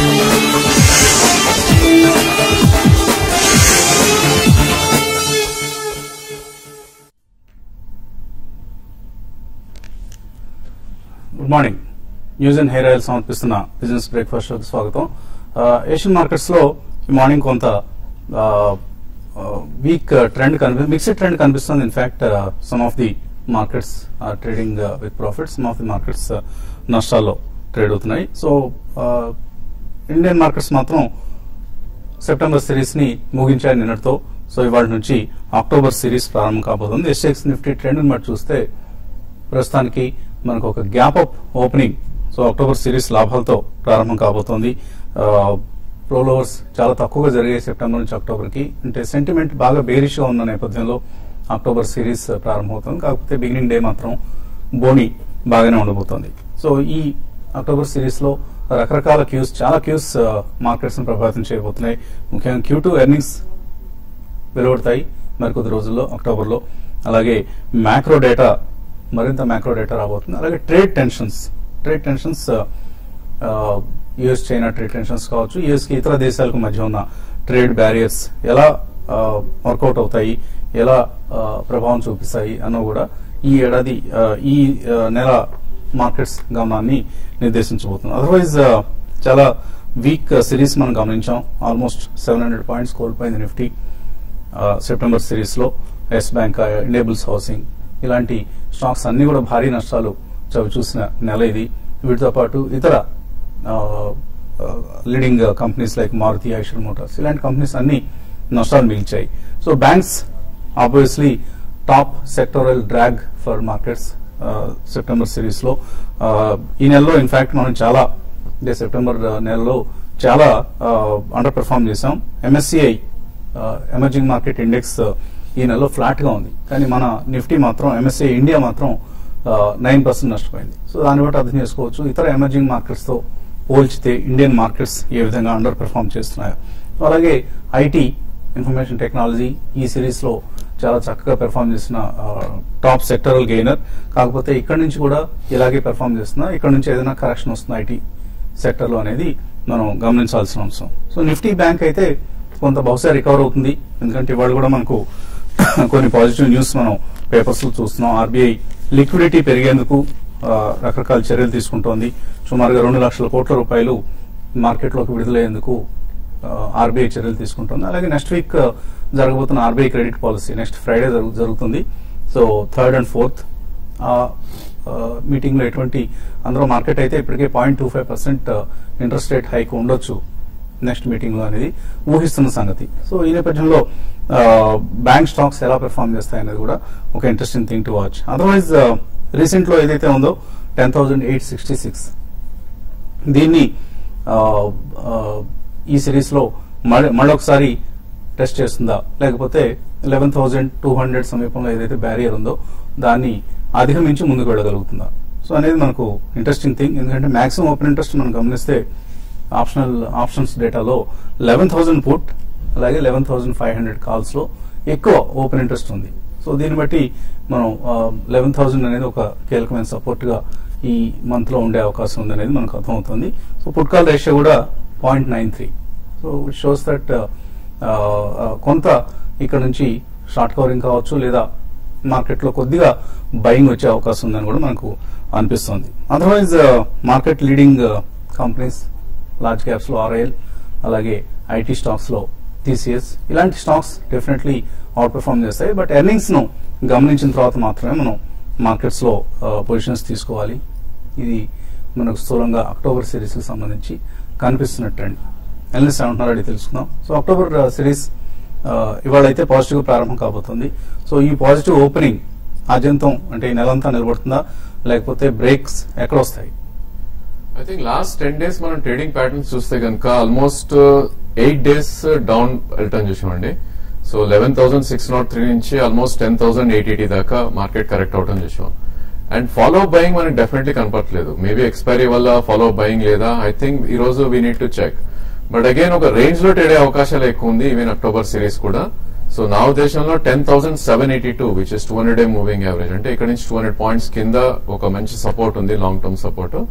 Good morning news and hair oil సమర్పిస్తున్న business breakfast షోకి స్వాగతం ఆ, ఏషియన్ మార్కెట్స్ లో ఈ మార్నింగ్ కొంత వీక్ ట్రెండ్ కనిపి మిక్స్డ్ ట్రెండ్ కనిపిస్తుంది in fact some of the markets trading with profits some of the markets నష్టాల్లో ట్రేడ్ అవుతున్నాయి సో ఇండియన్ మార్కెట్స్ మాత్రం సెప్టెంబర్ సిరీస్ ని ముగించాయి నిన్నటితో సో ఇవాళ నుంచి అక్టోబర్ సిరీస్ ప్రారంభం కాబోతుంది ఎస్ఎక్స్ నిఫ్టీ ట్రెండ్ బట్టి చూస్తే ప్రస్తుతానికి మనకు ఒక gap up opening so October series లాభాలతో ప్రారంభం కాబోతోంది ప్రోలోవర్స్ చాలా తక్కువగా జరిగాయి సెప్టెంబర్ నుంచి అక్టోబర్ కి అంటే సెంటిమెంట్ బాగా బేరిష్ గా ఉన్న నేపథ్యంలో అక్టోబర్ సిరీస్ ప్రారంభమవుతుంది కాకపోతే బిగినింగ్ డే మాత్రం బోని బాగానే ఉండబోతోంది సో ఈ అక్టోబర్ సిరీస్ లో రకరకాల క్యూస్ చాలా క్యూస్ మార్కెట్స్ ని ప్రభావితం చేయబోతున్నాయి ముఖ్యంగా క్యూ టూ ఎర్నింగ్స్ వెలువడతాయి మరికొద్ది రోజుల్లో అక్టోబర్లో అలాగే మ్యాక్రో డేటా మరింత మ్యాక్రో డేటా రాబోతుంది అలాగే trade tensions trade tensions US China trade tensions కావచ్చు యుఎస్ కి ఇతర దేశాలకు మధ్య ఉన్న ట్రేడ్ బ్యారియర్స్ ఎలా వర్కౌట్ అవుతాయి ఎలా ఆ, ప్రభావం చూపిస్తాయి అన్న కూడా ఈ ఏడాది ఆ, ఈ ఆ, నెల మార్కెట్స్ గమనాన్ని నిర్దేశించబోతుంది అదర్వైజ్ చాలా వీక్ సిరీస్ మనం గమనించాం ఆల్మోస్ట్ సెవెన్ హండ్రెడ్ పాయింట్స్ కోల్పోయింది నిఫ్టీ ఆ, సెప్టెంబర్ సిరీస్ లో ఎస్ బ్యాంక్ ఇండేబుల్స్ హౌసింగ్ ఇలాంటి స్టాక్స్ అన్ని కూడా భారీ నష్టాలు చవి చూసిన నెల ఇది వీటితో పాటు ఇతర leading companies like Maruti Eicher Motors ఇలాంటి కంపెనీస్ అన్ని నష్టాలు మిగిల్చాయి so banks obviously top sectoral drag for markets September series లో ఆ, ఈ నెలలో ఇన్ఫాక్ట్ మనం చాలా అంటే సెప్టెంబర్ ఆ, నెలలో చాలా అండర్ పెర్ఫార్మ్ చేసాం ఎంఎస్సిఐ ఎమర్జింగ్ మార్కెట్ ఇండెక్స్ ఈ నెలలో ఫ్లాట్ గా ఉంది కానీ మన నిఫ్టీ మాత్రం ఎంఎస్సిఐ ఇండియా మాత్రం నైన్ పర్సెంట్ నష్టపోయింది సో దాన్ని బట్టి అర్థం చేసుకోవచ్చు ఇతర ఎమర్జింగ్ మార్కెట్స్ తో పోల్చితే ఇండియన్ మార్కెట్స్ ఏ విధంగా అండర్ పెర్ఫార్మ్ చేస్తున్నాయో అలాగే ఐటీ ఇన్ఫర్మేషన్ టెక్నాలజీ ఈ సిరీస్ లో చాలా చక్కగా పెర్ఫార్మ్ చేసిన టాప్ సెక్టరల్ గెయినర్ కాకపోతే ఇక్కడ నుంచి కూడా ఇలాగే పెర్ఫార్మ్ చేస్తున్నా ఇక్కడ నుంచి ఏదైనా కరెక్షన్ వస్తుంది ఐటీ సెక్టర్ లో అనేది మనం గమనించాల్సిన అంశం సో నిఫ్టీ బ్యాంక్ అయితే కొంత బహుశా రికవర్ అవుతుంది ఎందుకంటే ఇవాళ కూడా మనకు కొన్ని పాజిటివ్ న్యూస్ మనం పేపర్స్ లో చూస్తున్నాం ఆర్బీఐ లిక్విడిటీ పెరిగేందుకు ఆ, రకరకాల చర్యలు తీసుకుంటోంది సుమారుగా రెండు లక్షల కోట్ల రూపాయలు మార్కెట్లోకి విడుదలయ్యేందుకు ఆర్బీఐ చర్యలు తీసుకుంటుంది అలాగే నెక్స్ట్ వీక్ జరగబోతున్న RBI credit policy next Friday జరుగుతుంది so third and fourth meeting లో ఎటువంటి అందులో మార్కెట్ అయితే ఇప్పటికే point two five percent interest rate hike ఉండొచ్చు నెక్స్ట్ మీటింగ్ లో అనేది ఊహిస్తున్న సంగతి సో ఈ నేపథ్యంలో బ్యాంక్ స్టాక్స్ ఎలా పెర్ఫార్మ్ చేస్తాయి అనేది కూడా ఒక interesting thing to watch otherwise recent లో ఏదైతే ఉందో ten thousand eight sixty six దీన్ని ఆ, ఆ, ఈ సిరీస్ లో మళ్ళీ మళ్ళొకసారి టెస్ట్ చేస్తుందా లేకపోతే లెవెన్ థౌసండ్ టూ హండ్రెడ్ సమీపంలో ఏదైతే బ్యారియర్ ఉందో దాన్ని అధిగమించి ముందుకు వెళ్ళగలుగుతుందా సో అనేది మనకు ఇంట్రెస్టింగ్ థింగ్ ఎందుకంటే మాక్సిమం ఓపెన్ ఇంట్రెస్ట్ మనం గమనిస్తే ఆప్షనల్ ఆప్షన్స్ డేటాలో లెవెన్ థౌసండ్ పుట్ అలాగే eleven thousand five hundred calls లో ఎక్కువ ఓపెన్ ఇంట్రెస్ట్ ఉంది సో దీన్ని బట్టి మనం లెవెన్ థౌసండ్ అనేది ఒక కీలకమైన సపోర్ట్ గా ఈ మంత్ లో ఉండే అవకాశం ఉంది అనేది మనకు అర్థమవుతుంది సో పుట్ కాల్ రేషియో కూడా point nine three so it shows that కొంత ఇక్కడ నుంచి షార్ట్ కవరింగ్ కావచ్చు లేదా మార్కెట్ లో కొద్దిగా బయింగ్ వచ్చే అవకాశం ఉందని కూడా మనకు అనిపిస్తుంది otherwise market leading companies large caps లో ఆర్ఐఎల్ అలాగే ఐటీ స్టాక్స్ లో టీసీఎస్ ఇలాంటి స్టాక్స్ డెఫినెట్లీ అవుట్ పెర్ఫార్మ్ చేస్తాయి బట్ ఎర్నింగ్స్ ను గమనించిన తర్వాత మాత్రమే మనం మార్కెట్స్ లో పొజిషన్స్ తీసుకోవాలి ఇది మనకు స్థూలంగా అక్టోబర్ సిరీస్ కి సంబంధించి కనిపిస్తున్న ట్రెండ్ ఎనలిస్ట్ ఏమంటున్నారో అడిగి తెలుసుకుందాం సో అక్టోబర్ సిరీస్ ఇవాళ అయితే పాజిటివ్ గా ప్రారంభం కాబోతుంది సో ఈ పాజిటివ్ ఓపెనింగ్ ఆద్యంతం అంటే ఈ నెలంతా నిలబడుతుందా లేకపోతే బ్రేక్స్ ఎక్కడ వస్తాయి I think last ten days మనం ట్రేడింగ్ ప్యాటర్న్స్ చూస్తే కనుక almost eight days down return చూసామండి so eleven thousand six nought three నుంచి almost ten thousand eight eighty దాకా మార్కెట్ కరెక్ట్ అవటం చూసాం అండ్ ఫాలో బయింగ్ మనకి డెఫినెట్లీ కనపట్లేదు మేబీ ఎక్స్పైరీ వల్ల ఫాలో బయింగ్ లేదా ఐ థింక్ ఈ రోజు we need to check but again ఒక రేంజ్ లో ట్రేడే అవకాశాలు ఎక్కువ ఉంది ఈవెన్ అక్టోబర్ సిరీస్ కూడా సో నా ఉద్దేశంలో ten thousand seven eighty two which is two hundred day moving average అంటే ఇక్కడ నుంచి టూ హండ్రెడ్ పాయింట్స్ కింద ఒక మంచి సపోర్ట్ ఉంది లాంగ్ టర్మ్ సపోర్ట్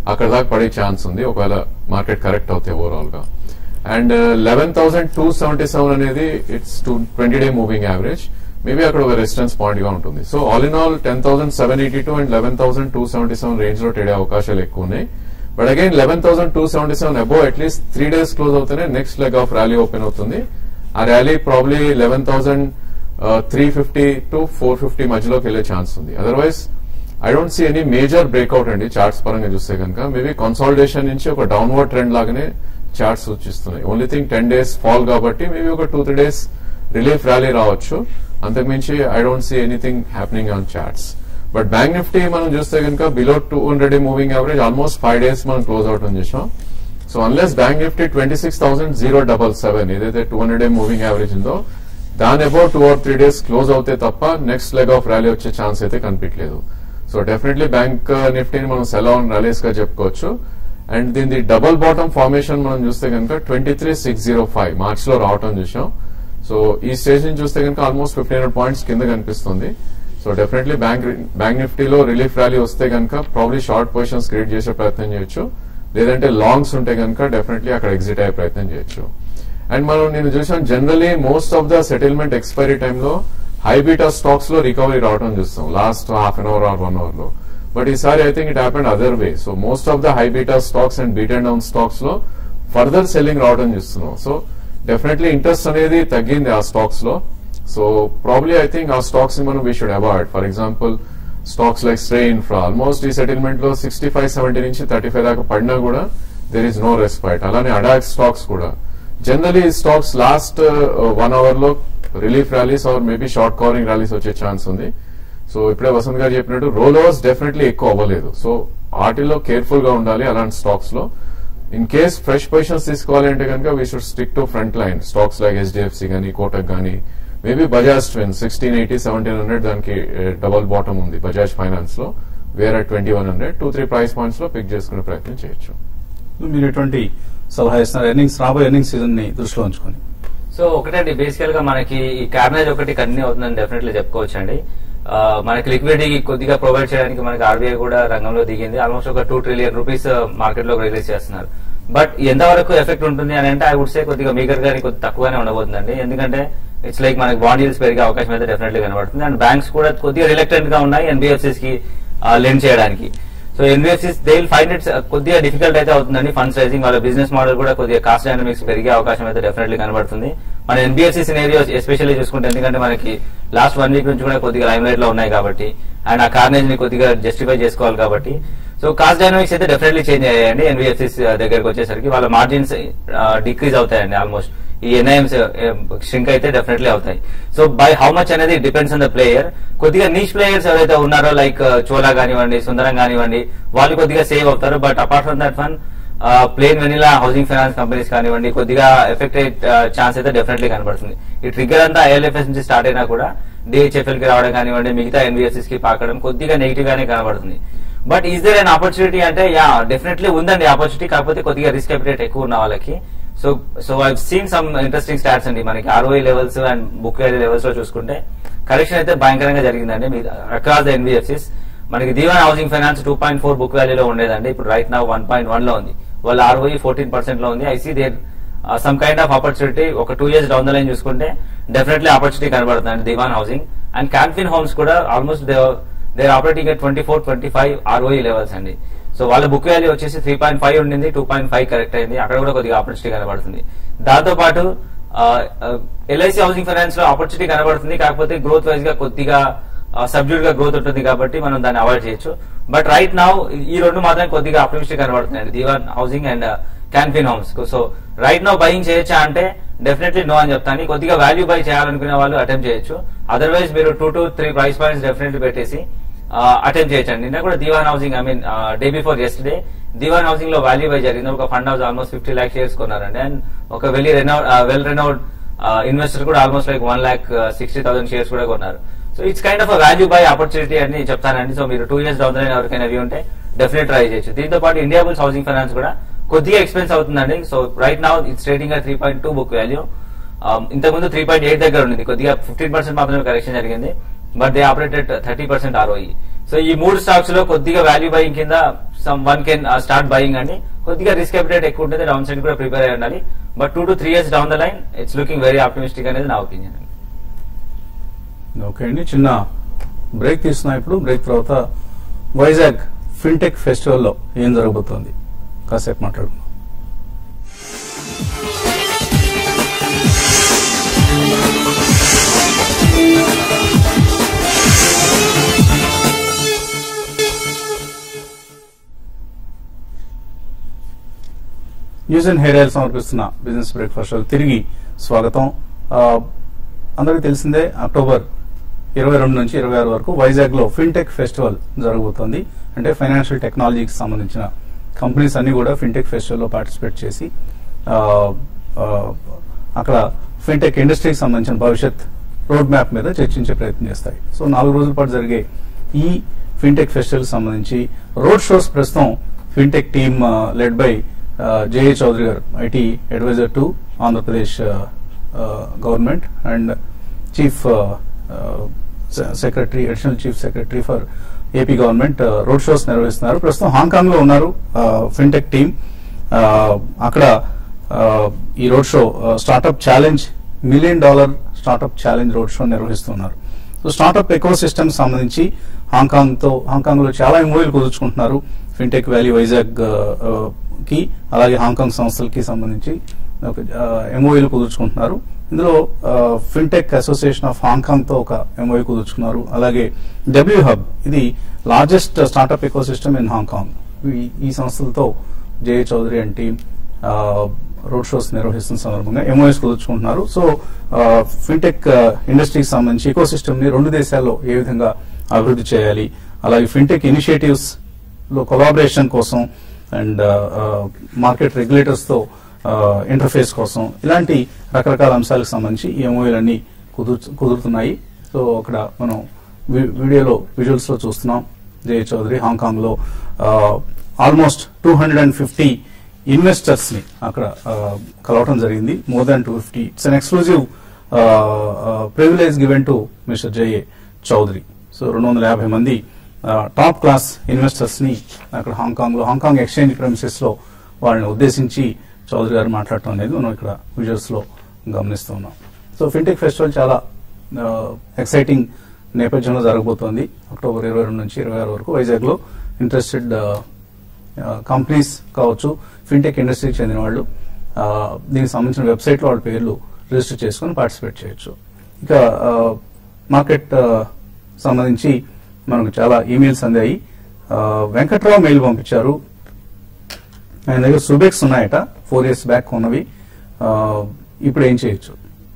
అక్కడ దాకా పడే ఛాన్స్ ఉంది ఒకవేళ మార్కెట్ కరెక్ట్ అవుతే ఓవరాల్ గా and eleven thousand two seventy seven అనేది it's two twenty day moving average maybe అక్కడ ఒక రెసిస్టెన్స్ పాయింట్ గా ఉంటుంది so all in all ten thousand seven eighty two and eleven thousand two seventy seven range లో trade అవకాశాలు ఎక్కువ ఉన్నాయి but again eleven thousand two seventy seven above at least three days close అవుతేనే next leg of rally open అవుతుంది ఆ rally probably eleven thousand three fifty to four fifty మధ్యలోకి వెళ్లే chance ఉంది otherwise I don't see any major breakout అండి charts పరంగా చూస్తే కనుక మేబీ కన్సాలిడేషన్ నుంచి ఒక డౌన్వర్డ్ ట్రెండ్ లాగానే చార్ట్స్ సూచిస్తున్నాయి only thing ten days fall కాబట్టి మేబీ ఒక two three days relief rally రావచ్చు అంతకుమించి I don't see anything happening on charts but bank Nifty మనం చూస్తే కనుక below two hundred moving average almost five days మనం క్లోజ్ అవుట్ అని చేసాం so unless bank Nifty twenty six thousand zero double seven ఏదైతే two hundred day moving average ఉందో దాని about two or three days close అవుతే తప్ప next leg of rally వచ్చే chance అయితే కనిపించలేదు సో డెఫినెట్లీ బ్యాంక్ నిఫ్టీని మనం సెల్ ఆన్ ర్యాలీస్ గా చెప్పుకోవచ్చు అండ్ దీని డబల్ బాటమ్ ఫార్మేషన్ మనం చూస్తే కనుక twenty three six zero five March లో రావటం చూసాం సో ఈ స్టేజ్ నుంచి చూస్తే కనుక ఆల్మోస్ట్ ఫిఫ్టీన్ హండ్రెడ్ పాయింట్స్ కింద కనిపిస్తుంది సో డెఫినెట్లీ బ్యాంక్ బ్యాంక్ నిఫ్టీలో రిలీఫ్ ర్యాలీ వస్తే కనుక ప్రాబ్లీ షార్ట్ పొజిషన్స్ క్రియేట్ చేసే ప్రయత్నం చేయొచ్చు లేదంటే లాంగ్స్ ఉంటే కనుక డెఫినెట్లీ అక్కడ ఎగ్జిట్ అయ్యే ప్రయత్నం చేయొచ్చు అండ్ మనం నేను చూసాం generally most of the settlement expiry టైంలో హైబీటా స్టాక్స్ లో రికవరీ రావడం చూస్తాం last half an hour or one hour లో బట్ ఈసారి I think it happened other way so most of the high beta stocks and beaten down stocks లో further selling రావడం చూస్తున్నాం so definitely interest అనేది తగ్గింది ఆ స్టాక్స్ లో so probably I think ఆ స్టాక్స్ ని మనం we should avoid for example stocks like stray infra almost ఈ సెటిల్మెంట్ లో సిక్స్టీ ఫైవ్ సెవెంటీ నుంచి థర్టీ ఫైవ్ దాకా పడినా కూడా దెర్ ఇస్ నో రెస్పైట్ అలానే అడాక్ స్టాక్స్ కూడా generally stocks last one hour లో relief rallies or maybe short covering rallies వచ్చే ఛాన్స్ ఉంది సో ఇప్పుడే వసంత్ గారు చెప్పినట్టు రోల్ ఓవర్స్ డెఫినెట్లీ ఎక్కువ అవ్వలేదు సో వాటిలో కేర్ఫుల్ గా ఉండాలి అలాంటి స్టాక్స్ లో ఇన్ కేస్ ఫ్రెష్ పొజిషన్స్ తీసుకోవాలి అంటే కనుక we should stick to front line stocks like HDFC కానీ కోటక్ కానీ maybe Bajaj twin sixteen eighty seventeen hundred దానికి డబల్ బాటమ్ ఉంది బజాజ్ ఫైనాన్స్ లో వేరే twenty one hundred two three price points లో పిక్ చేసుకునే ప్రయత్నం చేయొచ్చు మీరు ఎటువంటి సలహా ఇస్తున్నారు ఎర్నింగ్స్ రాబోయే ఎర్నింగ్స్ సీజన్ ని దృష్టిలో ఉంచుకొని సో ఒకటండి బేసికల్ గా మనకి ఈ కార్నేజ్ ఒకటి కంటిన్యూ అవుతుందని డెఫినెట్లీ చెప్పుకోవచ్చు అండి మనకి లిక్విడిటీ కొద్దిగా ప్రొవైడ్ చేయడానికి మనకి ఆర్బీఐ కూడా రంగంలో దిగింది ఆల్మోస్ట్ ఒక టూ ట్రిలియన్ రూపీస్ మార్కెట్ లో రిలీజ్ చేస్తున్నారు బట్ ఎంతవరకు ఎఫెక్ట్ ఉంటుంది అని అంటే ఐ వుడ్ సే కొద్దిగా మీగర్ గానీ కొద్ది తక్కువగానే ఉండబోతుందండి ఎందుకంటే ఇట్స్ లైక్ మనకి బాండ్ yields పెరిగే అవకాశం అయితే డెఫినెట్లీ కనబడుతుంది అండ్ బ్యాంక్స్ కూడా కొద్దిగా రిలక్టెంట్ గా ఉన్నాయి ఎన్బిఎఫ్సిస్ కి లెండ్ చేయడానికి so NBFCs they will find it's కొద్దిగా డిఫికల్ట్ అయితే అవుతుందండి ఫండ్స్ రైజింగ్ వాళ్ళ బిజినెస్ మోడల్ కూడా కొద్దిగా కాస్ట్ డైనమిక్స్ పెరిగే అవకాశం అయితే డెఫినెట్లీ కనబడుతుంది మన ఎన్బిఎఫ్సి సినేరియో ఎస్పెషల్లీ చూసుకుంటే ఎందుకంటే మనకి లాస్ట్ వన్ వీక్ నుంచి కూడా కొద్దిగా లైమ్ లైట్ లో ఉన్నాయి కాబట్టి అండ్ ఆ కార్నేజ్ ని కొద్దిగా జస్టిఫై చేసుకోవాలి కాబట్టి సో కాస్ట్ డైనమిక్స్ అయితే డెఫినెట్లీ చేంజ్ అయ్యాయండి ఎన్బిఎఫ్సిస్ దగ్గరకు వచ్చేసరికి వాళ్ళ మార్జిన్స్ డిక్రీజ్ అవుతాయండి ఆల్మోస్ట్ ఈ ఎన్ఐఎంస్ షింక్ అయితే డెఫినెట్లీ అవుతాయి సో బై హౌ మచ్ అనేది డిపెండ్స్ ఆన్ ద ప్లేయర్ కొద్దిగా నీచ్ ప్లేయర్స్ ఎవరైతే ఉన్నారో లైక్ చోలా కానివ్వండి సుందరం కానివ్వండి వాళ్ళు కొద్దిగా సేవ్ అవుతారు but apart from that one plain vanilla housing finance companies కానివ్వండి కొద్దిగా ఎఫెక్ట్ అయ్యే ఛాన్స్ అయితే డెఫినెట్లీ కనబడుతుంది ఈ ట్రిగ్గర్ అంతా ఐఎల్ఎఫ్ఎస్ నుంచి స్టార్ట్ అయినా కూడా డిహెచ్ఎఫ్ఎల్ కి రావడం కానివ్వండి మిగతా ఎన్బిఎస్ఎస్ కి పాకడం కొద్దిగా నెగిటివ్ గానే కనబడుతుంది but is there an opportunity అంటే యా డెఫినెట్లీ ఉందండి ఆపర్చునిటీ కాకపోతే కొద్దిగా రిస్క్ అపిటేట్ ఎక్కువ ఉన్న వాళ్ళకి so so I seen some interesting stats అండి మనకి ROI levels and book value levels లో చూసుకుంటే కరెక్షన్ అయితే భయంకరంగా జరిగిందండి అక్రాస్ ద ఎన్బిఎఫ్సిస్ మనకి Dewan housing finance two point four book వాల్యూలో ఉండేదండి ఇప్పుడు రైట్ నా వన్ పాయింట్ వన్ లో ఉంది వాళ్ళ ఆర్ఓఈ ఫోర్టీన్ పర్సెంట్ లో ఉంది I see there some kind of opportunity ఒక two years down the line చూసుకుంటే డెఫినెట్లీ ఆపర్చునిటీ కనబడుతుంది Dewan housing and Canfin homes కూడా almost there operating at twenty four twenty five ROE levels అండి సో వాళ్ళ book value వచ్చేసి three point five ఉండింది two point five correct అయింది అక్కడ కూడా కొద్దిగా ఆపర్చునిటీ కనబడుతుంది దాంతో పాటు ఎల్ఐసి హౌసింగ్ ఫైనాన్స్ లో ఆపర్చునిటీ కనబడుతుంది కాకపోతే గ్రోత్ వైజ్ గా కొద్దిగా సబ్జ్యూడ్ గా గ్రోత్ ఉంటుంది కాబట్టి మనం దాన్ని అవాయిడ్ చేయొచ్చు బట్ రైట్ నౌ ఈ రెండు మాత్రం కొద్దిగా ఆప్టమిస్టిక్ కనబడుతున్నాయి Dewan housing and Canfin homes so right now buying చేయొచ్చా అంటే డెఫినెట్లీ నో అని చెప్తాను కొద్దిగా వాల్యూ బై చేయాలనుకునే వాళ్ళు అటెంప్ట్ చేయొచ్చు అదర్వైజ్ మీరు two to three price points definitely పెట్టేసి అటెంప్ట్ చేయొచ్చండి నిన్న కూడా Dewan housing I mean day before yesterday Dewan housing లో వాల్యూ బై జరిగింది ఒక fund house almost fifty lakh shares కొన్నారండి అండ్ ఒక well renowned well renowned investor కూడా almost like one lakh sixty thousand shares కూడా కొన్నారు so it's kind of value buy opportunity అని చెప్తానండి సో మీరు టూ ఇయర్స్ డౌన్ లైన్ ఎవరికైనా వ్యూ ఉంటే డెఫినెట్ ట్రై చేయొచ్చు దీంతో పాటు ఇండియా బుల్స్ హౌసింగ్ ఫైనాన్స్ కూడా కొద్దిగా ఎక్స్పెన్స్ అవుతుందండి so right now it's trading three point two book value ఇంతకుముందు త్రీ పాయింట్ ఎయిట్ దగ్గర ఉంది కొద్దిగా ఫిఫ్టీన్ పర్సెంట్ మాత్రమే కరెక్షన్ జరిగింది but they operated thirty percent ROE so ఈ మూడు స్టాక్స్ లో కొద్దిగా వాల్యూ బయింగ్ కింద some one can start buying అండి కొద్దిగా రిస్క్ అపిటేట్ ఎక్కువ ఉంటుంది డౌన్ సైడ్ కూడా ప్రిపేర్ అయి ఉండాలి but two to three years down the line it's looking very optimistic అనేది నా ఒపీనియన్ ఓకే అండి చిన్న బ్రేక్ తీసుకున్నాం ఇప్పుడు బ్రేక్ తర్వాత వైజాగ్ ఫిన్టెక్ ఫెస్టివల్లో ఏం జరగబోతోంది కాసేపు మాట్లాడుకుందాం న్యూస్ అండ్ హెయిర్ ఆయిల్ సమర్పిస్తున్న బిజినెస్ బ్రేక్ఫాస్ట్ షో తిరిగి స్వాగతం ఆ, అందరికీ తెలిసిందే అక్టోబర్ ఇరవై రెండు నుంచి ఇరవై ఆరు వరకు వైజాగ్ లో ఫిన్టెక్ ఫెస్టివల్ జరగబోతోంది అంటే ఫైనాన్షియల్ టెక్నాలజీకి సంబంధించిన కంపెనీస్ అన్ని కూడా ఫిన్టెక్ ఫెస్టివల్ లో పార్టిసిపేట్ చేసి ఆ, ఆ, అక్కడ ఫిన్టెక్ ఇండస్ట్రీకి సంబంధించిన భవిష్యత్ రోడ్ మ్యాప్ మీద చర్చించే ప్రయత్నం చేస్తాయి సో నాలుగు రోజుల పాటు జరిగే ఈ ఫిన్టెక్ ఫెస్టివల్ సంబంధించి రోడ్ షోస్ ప్రస్తుతం fintech team led by JA Chowdary garu IT adviser to Andhra Pradesh government and chief secretary additional chief secretary for AP government road shows నిర్వహిస్తున్నారు ప్రస్తుతం హాంకాంగ్ లో ఉన్నారు ఫిన్టెక్ టీమ్ అక్కడ ఆ, ఈ road show startup challenge million dollar startup challenge road show నిర్వహిస్తున్నారు so startup eco system సంబంధించి Hong Kong తో హాంకాంగ్ లో చాలా ఎంఓయూలు కుదుర్చుకుంటున్నారు ఫిన్టెక్ వ్యాలీ వైజాగ్ ఆ, ఆ, కి అలాగే హాంకాంగ్ సంస్థలకి సంబంధించి ఒక ఎంఓయూలు కుదుర్చుకుంటున్నారు ఇందులో ఫిన్టెక్ అసోసియేషన్ ఆఫ్ హాంకాంగ్ తో ఒక ఎంఓయూ కుదుర్చుకున్నారు అలాగే డబ్ల్యూ హబ్ ఇది largest startup eco system in Hong Kong ఈ- ఈ సంస్థలతో J Chowdary and team road shows నిర్వహిస్తున్న సందర్భంగా ఎంఓఎస్ కుదుర్చుకుంటున్నారు సో ఫిన్టెక్ ఇండస్ట్రీకి సంబంధించి ఎకో సిస్టమ్ ని రెండు దేశాల్లో ఏ విధంగా అభివృద్ధి చేయాలి అలాగే ఫిన్టెక్ ఇనిషియేటివ్స్ లో కొలాబరేషన్ కోసం అండ్ మార్కెట్ రెగ్యులేటర్స్ తో ఇంటర్ఫేస్ కోసం ఇలాంటి రకరకాల అంశాలకు సంబంధించి ఈ ఎంఓఏలన్నీ కుదురు కుదురుతున్నాయి సో అక్కడ మనం వి- వీడియోలో విజువల్స్ లో చూస్తున్నాం జయ చౌదరి హాంకాంగ్ లో almost two hundred and fifty investors ని అక్కడ ఆ, కలవటం జరిగింది more than two fifty it's an exclusive privilege given to mister Jaya Chowdary so రెండు వందల యాభై మంది టాప్ క్లాస్ ఇన్వెస్టర్స్ ని అక్కడ హాంకాంగ్ లో హాంకాంగ్ ఎక్స్చేంజ్ ప్రెమిసెస్ లో వాళ్ళని ఉద్దేశించి చౌదరి గారు మాట్లాడటం అనేది మనం ఇక్కడ విజువల్స్ లో గమనిస్తూ ఉన్నాం సో ఫిన్టెక్ ఫెస్టివల్ చాలా ఎక్సైటింగ్ నేపథ్యంలో జరగబోతోంది అక్టోబర్ ఇరవై రెండు నుంచి ఇరవై ఆరు వరకు వైజాగ్ లో ఇంట్రెస్టెడ్ కంపెనీస్ కావచ్చు ఫిన్టెక్ ఇండస్ట్రీకి చెందిన వాళ్ళు ఆ, దీనికి సంబంధించిన వెబ్సైట్ లో వాళ్ళ పేర్లు రిజిస్టర్ చేసుకుని పార్టిసిపేట్ చేయొచ్చు ఇక మార్కెట్ సంబంధించి మనకు చాలా ఈమెయిల్స్ అందాయి ఆ, వెంకట్రావు మెయిల్ పంపించారు ఆయన దగ్గర సుబెక్స్ ఉన్నాయట ఫోర్ ఇయర్స్ బ్యాక్ ఉన్నవి ఆ, ఇప్పుడు ఏం చేయొచ్చు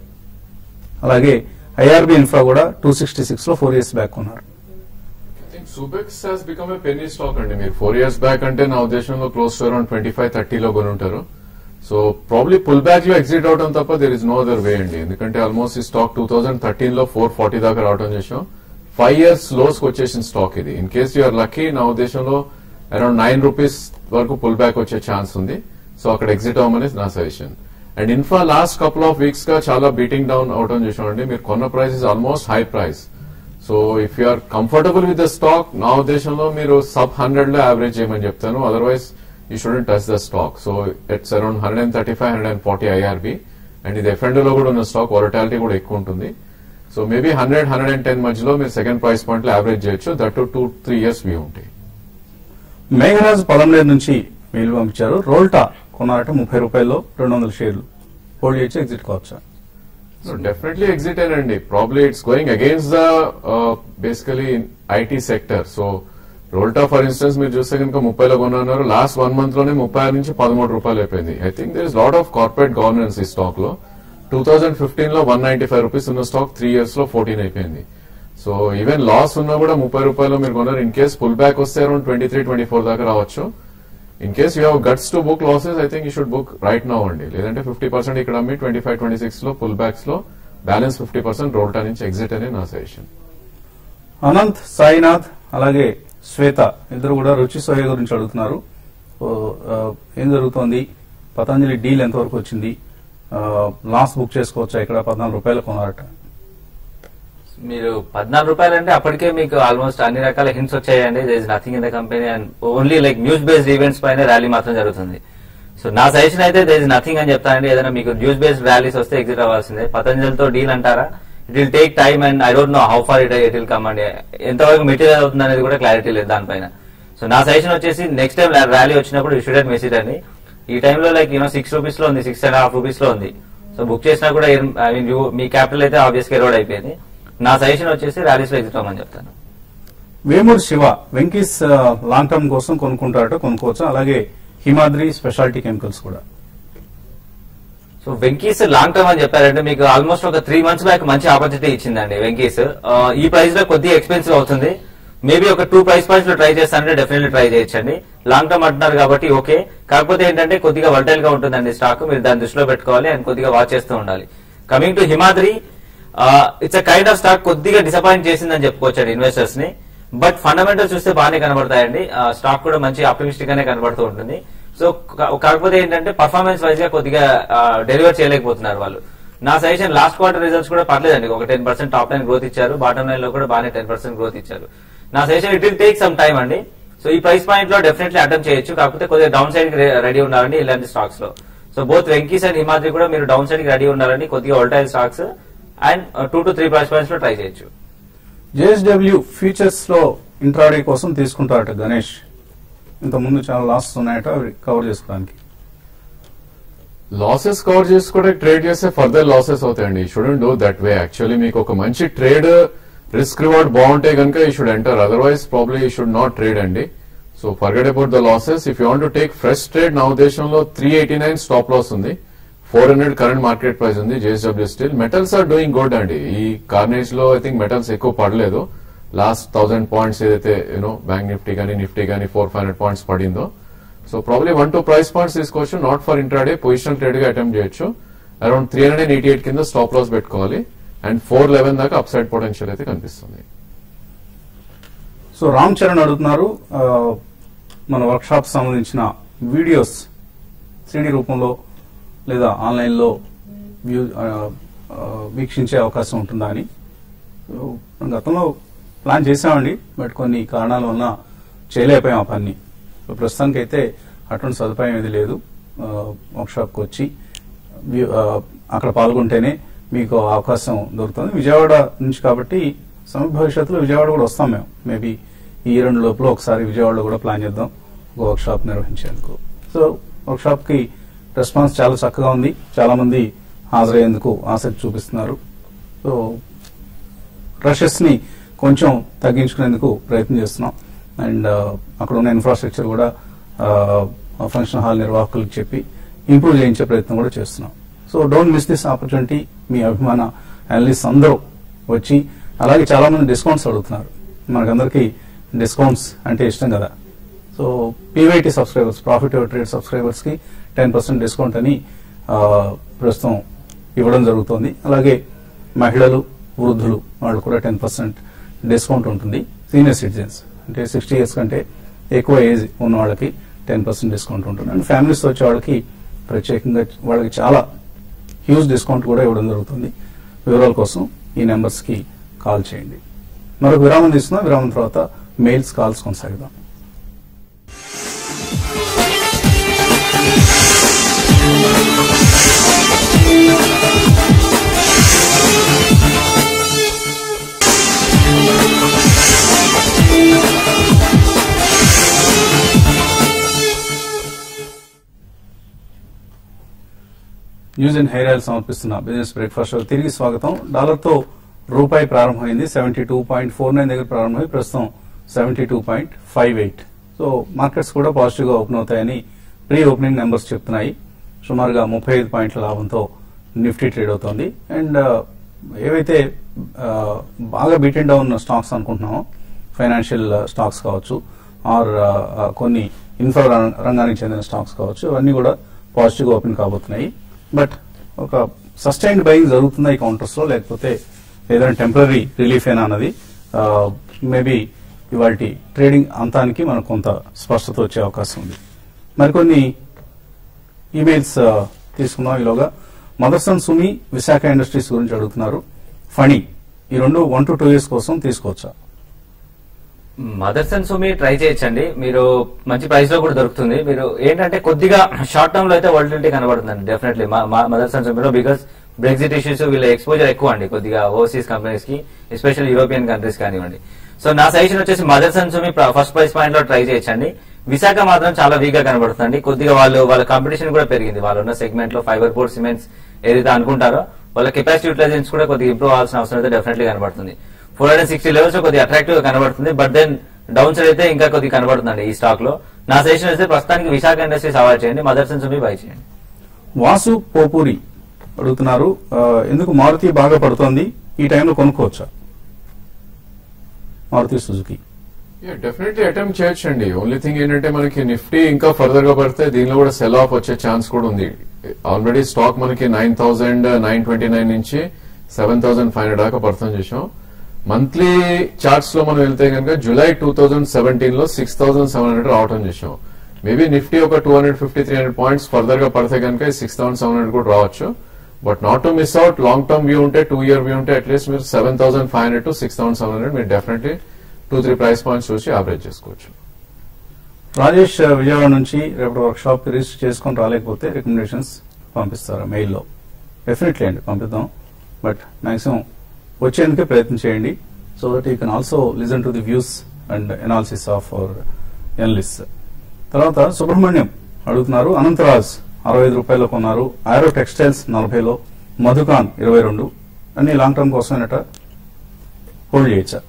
అలాగే ఐఆర్బి ఇన్ఫ్రా కూడా టూ సిక్స్టీ సిక్స్ లో ఫోర్ ఇయర్స్ బ్యాక్ ఉన్నారు Subex has become a penny stock అండి మీరు ఫోర్ ఇయర్స్ బ్యాక్ అంటే నా ఉద్దేశంలో close to around twenty five థర్టీలో కొని ఉంటారు సో ప్రాబ్లీ పుల్ బ్యాక్ లో ఎగ్జిట్ అవడం తప్ప there is no other way అండి ఎందుకంటే ఆల్మోస్ట్ ఈ స్టాక్ టూ థౌసండ్ థర్టీన్ లో ఫోర్ ఫార్టీ దాకా రావడం చేసాం ఫైవ్ ఇయర్స్ లోస్ వచ్చేసిన స్టాక్ ఇది ఇన్ కేస్ యూఆర్ లక్కీ నా ఉద్దేశంలో అరౌండ్ నైన్ రూపీస్ వరకు పుల్ బ్యాక్ వచ్చే ఛాన్స్ ఉంది సో అక్కడ ఎగ్జిట్ అవ్వమని నా suggestion and infra last couple of weeks గా చాలా బీటింగ్ డౌన్ అవడం చేసామండి మీరు కొన్న price is almost high price so if you are comfortable with the stock నా ఉద్దేశంలో మీరు సబ్ హండ్రెడ్ లో యావరేజ్ చేయమని చెప్తాను otherwise you shouldn't touch the stock so it's around hundred and thirty five hundred and forty IRB and ఇది F లో కూడా ఉన్న స్టాక్ వాలటాలిటీ కూడా ఎక్కువ ఉంటుంది so maybe hundred hundred and ten మధ్యలో మీరు సెకండ్ ప్రైస్ పాయింట్ లో యావరేజ్ చేయొచ్చు that two three years view ఉంటాయి మేఘరాజ్ పొలంనేరు నుంచి మెయిల్ పంపించారు రోల్టా కొన్నారట ముప్పై రూపాయల్లో రెండు వందల షేర్లు హోల్డ్ చేయొచ్చు ఎగ్జిట్ కావచ్చా So definitely exit అండి probably it's going against the basically IT sector so Rolta for instance మీరు చూస్తే కనుక ముప్పైలో కొన్నారు లాస్ట్ వన్ మంత్ లోనే ముప్పై ఆరు నుంచి పదమూడు రూపాయలు అయిపోయింది I think there is lot of corporate governance ఈ స్టాక్ లో టూ థౌసండ్ ఫిఫ్టీన్ లో వన్ నైన్టీ ఫైవ్ రూపీస్ ఉన్న స్టాక్ త్రీ ఇయర్స్ లో ఫోర్టీన్ అయిపోయింది సో ఈవెన్ లాస్ ఉన్నా కూడా ముప్పై రూపాయలు మీరు కొన్నారు ఇన్ కేస్ పుల్ బ్యాక్ వస్తే around twenty three twenty four దాకా రావచ్చు in case you have guts to book losses I think you should book right now అండి లేదంటే ఫిఫ్టీ పర్సెంట్ ఇక్కడ అమ్మి ట్వంటీ ఫైవ్ ట్వంటీ సిక్స్ లో పుల్ బ్యాక్స్ లో balance fifty percent Rolta నుంచి exit అనే నా సజెషన్ అనంత్ సాయినాథ్ అలాగే శ్వేత ఇద్దరు కూడా రుచి సోయ గురించి అడుగుతున్నారు ఓ, ఆ, ఏం జరుగుతోంది పతంజలి డీల్ ఎంతవరకు వచ్చింది ఆ, లాస్ బుక్ చేసుకోవచ్చా ఇక్కడ పద్నాలుగు రూపాయలు కొన్నారట సో మీరు పద్నాలుగు రూపాయలు అంటే అప్పటికే మీకు ఆల్మోస్ట్ అన్ని రకాల హింట్స్ వచ్చాయండి this nothing in the company and only like news based events పైన ర్యాలీ మాత్రం జరుగుతుంది సో నా సజెషన్ అయితే దిస్ నథింగ్ అని చెప్తానండి ఏదైనా మీకు న్యూస్ బేస్డ్ ర్యాలీస్ వస్తే ఎగ్జిట్ అవ్వాల్సిందే పతంజలితో డీల్ అంటారా it will take time and I don't know how far it it will come అండి ఎంతవరకు మెటీరియల్ అవుతుంది అనేది కూడా క్లారిటీ లేదు దానిపైన సో నా సజెషన్ వచ్చేసి నెక్స్ట్ టైం ర్యాలీ వచ్చినప్పుడు యూ షుడ్ మిస్ ఇట్ అండి ఈ టైంలో లైక్ యూనో సిక్స్ రూపీస్ లో ఉంది సిక్స్ అండ్ హాఫ్ రూపీస్ లో ఉంది సో బుక్ చేసినా కూడా ఐ మీన్ మీ క్యాపిటల్ అయితే ఆబ్వియస్ గా ఎరోడ్ అయిపోయింది నా సజెషన్ వచ్చేసి ర్యాలీస్ లో ఎగ్జిట్ అవ్వమని చెప్తాను వేమూరు శివ వెంకీస్ లాంగ్ టర్మ్ కోసం కొనుక్కుంటారట కొనుక్కోవచ్చు అలాగే హిమాద్రి స్పెషాలిటీ కెమికల్స్ కూడా సో వెంకీస్ లాంగ్ టర్మ్ అని చెప్పారంటే మీకు ఆల్మోస్ట్ ఒక త్రీ మంత్స్ బ్యాక్ మంచి ఆపర్చునిటీ ఇచ్చిందండి వెంకీస్ ఆ, ఈ ప్రైస్ లో కొద్దిగా ఎక్స్పెన్సివ్ అవుతుంది మేబీ ఒక టూ ప్రైస్ పాయింట్స్ లో ట్రై చేస్తానంటే డెఫినెట్లీ ట్రై చేయొచ్చండి లాంగ్ టర్మ్ అంటున్నారు కాబట్టి ఓకే కాకపోతే ఏంటంటే కొద్దిగా వల్టైల్ గా ఉంటుందండి స్టాక్ మీరు దాన్ని దృష్టిలో పెట్టుకోవాలి అండ్ కొద్దిగా వాచ్ చేస్తూ ఉండాలి coming to Himadri it's a kind of stock కొద్దిగా డిసప్పాయింట్ చేసిందని చెప్పుకోవచ్చండి ఇన్వెస్టర్స్ ని బట్ ఫండమెంటల్ చూస్తే బాగానే కనబడతాయండి స్టాక్ కూడా మంచి ఆప్టిమిస్టిక్ గానే కనబడుతూ ఉంటుంది సో కా- కాకపోతే ఏంటంటే పర్ఫార్మెన్స్ వైజ్ గా కొద్దిగా డెలివర్ చేయలేకపోతున్నారు వాళ్ళు నా సజెషన్ లాస్ట్ క్వార్టర్ రిజల్ట్స్ కూడా పర్లేదండి ఒక ten percent top line growth ఇచ్చారు బాటమ్ లైన్ లో కూడా బాగానే టెన్ పర్సెంట్ గ్రోత్ ఇచ్చారు నా suggestion it will take some time అండి సో ఈ ప్రైస్ పాయింట్ లో డెఫినెట్లీ అటెంప్ట్ చేయొచ్చు కాకపోతే కొద్దిగా డౌన్ సైడ్ రెడీ ఉండాలండి ఇలాంటి స్టాక్స్ లో so both Venky's and Himadri కూడా మీరు డౌన్ సైడ్ కి రెడీ ఉండాలండి కొద్దిగా volatile stocks and two to three price points లో ట్రై చేయొచ్చు జేఎస్డబ్ల్యూ ఫ్యూచర్స్ లో ఇంట్రాడే కోసం తీసుకుంటారట గణేష్ ఇంత ముందు చాలా లాస్ ఉన్నాయట అవి కవర్ చేసుకోవడానికి లాసెస్ కవర్ చేసుకోవడానికి ట్రేడ్ చేస్తే ఫర్దర్ లాసెస్ అవుతాయండి shouldn't do that way actually మీకు ఒక మంచి ట్రేడ్ రిస్క్ రివార్డ్ బాగుంటే కనుక you should enter otherwise probably you should not trade అండి so forget about the losses if you want to take fresh trade నా ఉద్దేశంలో three eighty nine stop loss ఉంది four hundred current market price ఉంది JSW still metals are doing good అండి ఈ carnage లో I think metals ఎక్కువ పడలేదు last thousand points ఏదైతే యూనో బ్యాంక్ నిఫ్టీ కానీ నిఫ్టీ కానీ ఫోర్ ఫైవ్ హండ్రెడ్ పాయింట్స్ పడిందో so probably one two price points తీసుకోవచ్చు not for intraday positional trade గా అటెంప్ట్ చేయొచ్చు around three hundred eighty eight కింద స్టాప్ లాస్ పెట్టుకోవాలి అండ్ ఫోర్ లెవెన్ దాకా అప్ సైడ్ పొటెన్షియల్ అయితే కనిపిస్తుంది సో రామ్ చరణ్ అడుగుతున్నారు ఆ, మన వర్క్ షాప్ సంబంధించిన వీడియోస్ త్రీడీ రూపంలో లేదా ఆన్లైన్ లో వ్యూ ఆ, ఆ, వీక్షించే అవకాశం ఉంటుందా అని సో, మనం గతంలో ప్లాన్ చేసామండి బట్ కొన్ని కారణాల వలన చేయలేకపోయాం ఆ పని సో ప్రస్తుతానికి అయితే అటువంటి సదుపాయం ఏది లేదు వర్క్ షాప్కి వచ్చి వ్యూ- ఆ, అక్కడ పాల్గొంటేనే మీకు అవకాశం దొరుకుతుంది విజయవాడ నుంచి కాబట్టి సమీప భవిష్యత్తులో విజయవాడ కూడా వస్తాం మేము మేబీ ఈ రెండు లోపల ఒకసారి విజయవాడలో కూడా ప్లాన్ చేద్దాం ఒక వర్క్ షాప్ నిర్వహించేందుకు సో వర్క్ షాప్ కి రెస్పాన్స్ చాలా చక్కగా ఉంది చాలా మంది హాజరయ్యేందుకు ఆసక్తి చూపిస్తున్నారు సో రషెస్ ని కొంచెం తగ్గించుకునేందుకు ప్రయత్నం చేస్తున్నాం అండ్ అక్కడ ఉన్న ఇన్ఫ్రాస్ట్రక్చర్ కూడా ఫంక్షన్ హాల్ నిర్వాహకులకు చెప్పి ఇంప్రూవ్ చేయించే ప్రయత్నం కూడా చేస్తున్నాం so don't miss this opportunity మీ అభిమాన అనలిస్ట్ అందరూ వచ్చి అలాగే చాలా మంది డిస్కౌంట్స్ అడుగుతున్నారు మనకందరికి డిస్కౌంట్స్ అంటే ఇష్టం కదా so PYT subscribers profit trade subscribers కి టెన్ పర్సెంట్ డిస్కౌంట్ అని ఆ, ప్రస్తుతం ఇవ్వడం జరుగుతోంది అలాగే మహిళలు వృద్ధులు వాళ్ళు కూడా టెన్ పర్సెంట్ డిస్కౌంట్ ఉంటుంది సీనియర్ సిటిజన్స్ అంటే సిక్స్టీ ఇయర్స్ కంటే ఎక్కువ ఏజ్ ఉన్న వాళ్ళకి టెన్ పర్సెంట్ డిస్కౌంట్ ఉంటుంది అండ్ ఫ్యామిలీస్ వచ్చే వాళ్ళకి ప్రత్యేకంగా వాళ్ళకి చాలా హ్యూజ్ డిస్కౌంట్ కూడా ఇవ్వడం జరుగుతుంది వివరాల కోసం ఈ నెంబర్స్ కి కాల్ చేయండి మరొక విరామం తీసుకుందాం విరామం తర్వాత మెయిల్స్ కాల్స్ కొనసాగిద్దాం న్యూస్ అండ్ హెయిర్ ఆయిల్ సమర్పిస్తున్న బిజినెస్ బ్రేక్ఫాస్ట్ షో తిరిగి స్వాగతం డాలర్ తో రూపాయి ప్రారంభమైంది seventy two point four nine దగ్గర ప్రారంభమై ప్రస్తుతం seventy two point five eight so markets కూడా పాజిటివ్ గా ఓపెన్ అవుతాయని ప్రీ ఓపెనింగ్ నెంబర్స్ చెప్తున్నాయి సుమారుగా ముప్పై ఐదు పాయింట్ల లాభంతో నిఫ్టీ ట్రేడ్ అవుతోంది అండ్ ఏవైతే ఆ, బాగా బీటెన్ డౌన్ స్టాక్స్ అనుకుంటున్నామో ఫైనాన్షియల్ స్టాక్స్ కావచ్చు ఆర్ కొన్ని ఇన్ఫ్రా రం- రంగానికి చెందిన స్టాక్స్ కావచ్చు అవన్నీ కూడా పాజిటివ్ గా ఓపెన్ కాబోతున్నాయి బట్ ఒక సస్టైన్డ్ బయింగ్ జరుగుతుందా ఈ కౌంటర్స్ లో లేకపోతే ఏదైనా టెంపరీ రిలీఫ్ ఏనా అన్నది మేబీ ఇవాళ ట్రేడింగ్ అంతానికి మనకు కొంత స్పష్టత వచ్చే అవకాశం ఉంది మరికొన్ని ఈమెయిల్స్ ఆ, తీసుకుందాం ఈలోగా మదర్సన్ సుమి విశాఖ ఇండస్ట్రీస్ గురించి అడుగుతున్నారు ఫణి ఈ రెండు వన్ టు టూ ఇయర్స్ కోసం తీసుకోవచ్చా మదర్స్ అండ్ సుమి ట్రై చేయొచ్చండి మీరు మంచి ప్రైస్ లో కూడా దొరుకుతుంది మీరు ఏంటంటే కొద్దిగా షార్ట్ టర్మ్ లో అయితే వాలిటిలిటీ కనబడుతుందండి డెఫినెట్లీ మదర్స్ అండ్ సుమిలో బికాస్ బ్రెగ్జిట్ ఇష్యూస్ వీళ్ళ ఎక్స్పోజర్ ఎక్కువ అండి కొద్దిగా ఓవర్సీస్ కంపెనీస్ కి ఎస్పెషల్ యూరోపియన్ కంట్రీస్ కానివ్వండి సో నా సజెషన్ వచ్చేసి Motherson Sumi first price point లో ట్రై చేయొచ్చండి విశాఖ మాత్రం చాలా వీక్ గా కనబడుతుంది కొద్దిగా వాళ్ళు వాళ్ళ కాంపిటీషన్ కూడా పెరిగింది వాళ్ళు ఉన్న సెగ్మెంట్ లో ఫైబర్ బోర్డ్ సిమెంట్స్ ఏదైతే అనుకుంటారో వాళ్ళ కెపాసిటీ యూటిలైజేషన్ కూడా కొద్దిగా ఇంప్రూవ్ అవ్వాల్సిన అవసరం అయితే డెఫినెట్లీ కనబడుతుంది ఫోర్ హండ్రెడ్ సిక్స్టీ లెవెల్స్ కొద్దిగా అట్రాక్టివ్ గా కనబడుతుంది బట్ దెన్ డౌన్ సైడ్ అయితే ఇంకా కొద్దిగా కనబడుతుంది ఈ స్టాక్ లో నా సజెషన్ అయితే ప్రస్తుతానికి విశాఖ ఇండస్ట్రీస్ అవాయిడ్ చేయండి మదర్స్ అండ్ సుమి బై చేయండి వాసు పోపూరి అడుగుతున్నారు ఆ, ఎందుకు మారుతి బాగా పడుతోంది ఈ టైంలో కొనుక్కోవచ్చా మారుతి సుజుకి డెఫినెట్లీ అటెంప్ట్ చేయొచ్చండి ఓన్లీ థింగ్ ఏంటంటే మనకి నిఫ్టీ ఇంకా ఫర్దర్ గా పడితే దీనిలో కూడా సెల్ ఆఫ్ వచ్చే ఛాన్స్ కూడా ఉంది ఆల్రెడీ స్టాక్ మనకి nine thousand nine twenty nine నుంచి సెవెన్ థౌసండ్ ఫైవ్ హండ్రెడ్ దాకా పడుతుంది చూసాం మంత్లీ చార్ట్స్ లో మనం వెళ్తే కనుక జూలై టూ థౌసండ్ సెవెంటీన్ లో సిక్స్ థౌసండ్ సెవెన్ హండ్రెడ్ రావటం చూసాం మేబీ నిఫ్టీ ఒక two hundred fifty three hundred points further గా పడితే కనుక సిక్స్ థౌసండ్ సెవెన్ హండ్రెడ్ కూడా రావచ్చు but not to miss out long term view ఉంటే టూ ఇయర్ వ్యూ ఉంటే అట్లీస్ట్ మీరు seven thousand five hundred to six thousand seven hundred మీరు definitely two three price points చూసి యావరేజ్ చేసుకోవచ్చు రాజేష్ ఆ, విజయవాడ నుంచి రేపటి వర్క్ షాప్ కి రిజిస్టర్ చేసుకొని రాలేకపోతే రికమెండేషన్స్ పంపిస్తారా మెయిల్లో డెఫినెట్లీ అండి పంపిద్దాం బట్ మాక్సిమం వచ్చేందుకే ప్రయత్నం చేయండి so that you can also listen to the views and analysis of our analyst తర్వాత సుబ్రహ్మణ్యం అడుగుతున్నారు అనంతరాజ్ అరవై ఐదు రూపాయలు కొన్నారు ఆరో టెక్స్టైల్స్ నలభైలో మధుకాన్ ఇరవై రెండు అన్ని లాంగ్ టర్మ్ కోసమేనట హోల్డ్ చేయొచ్చా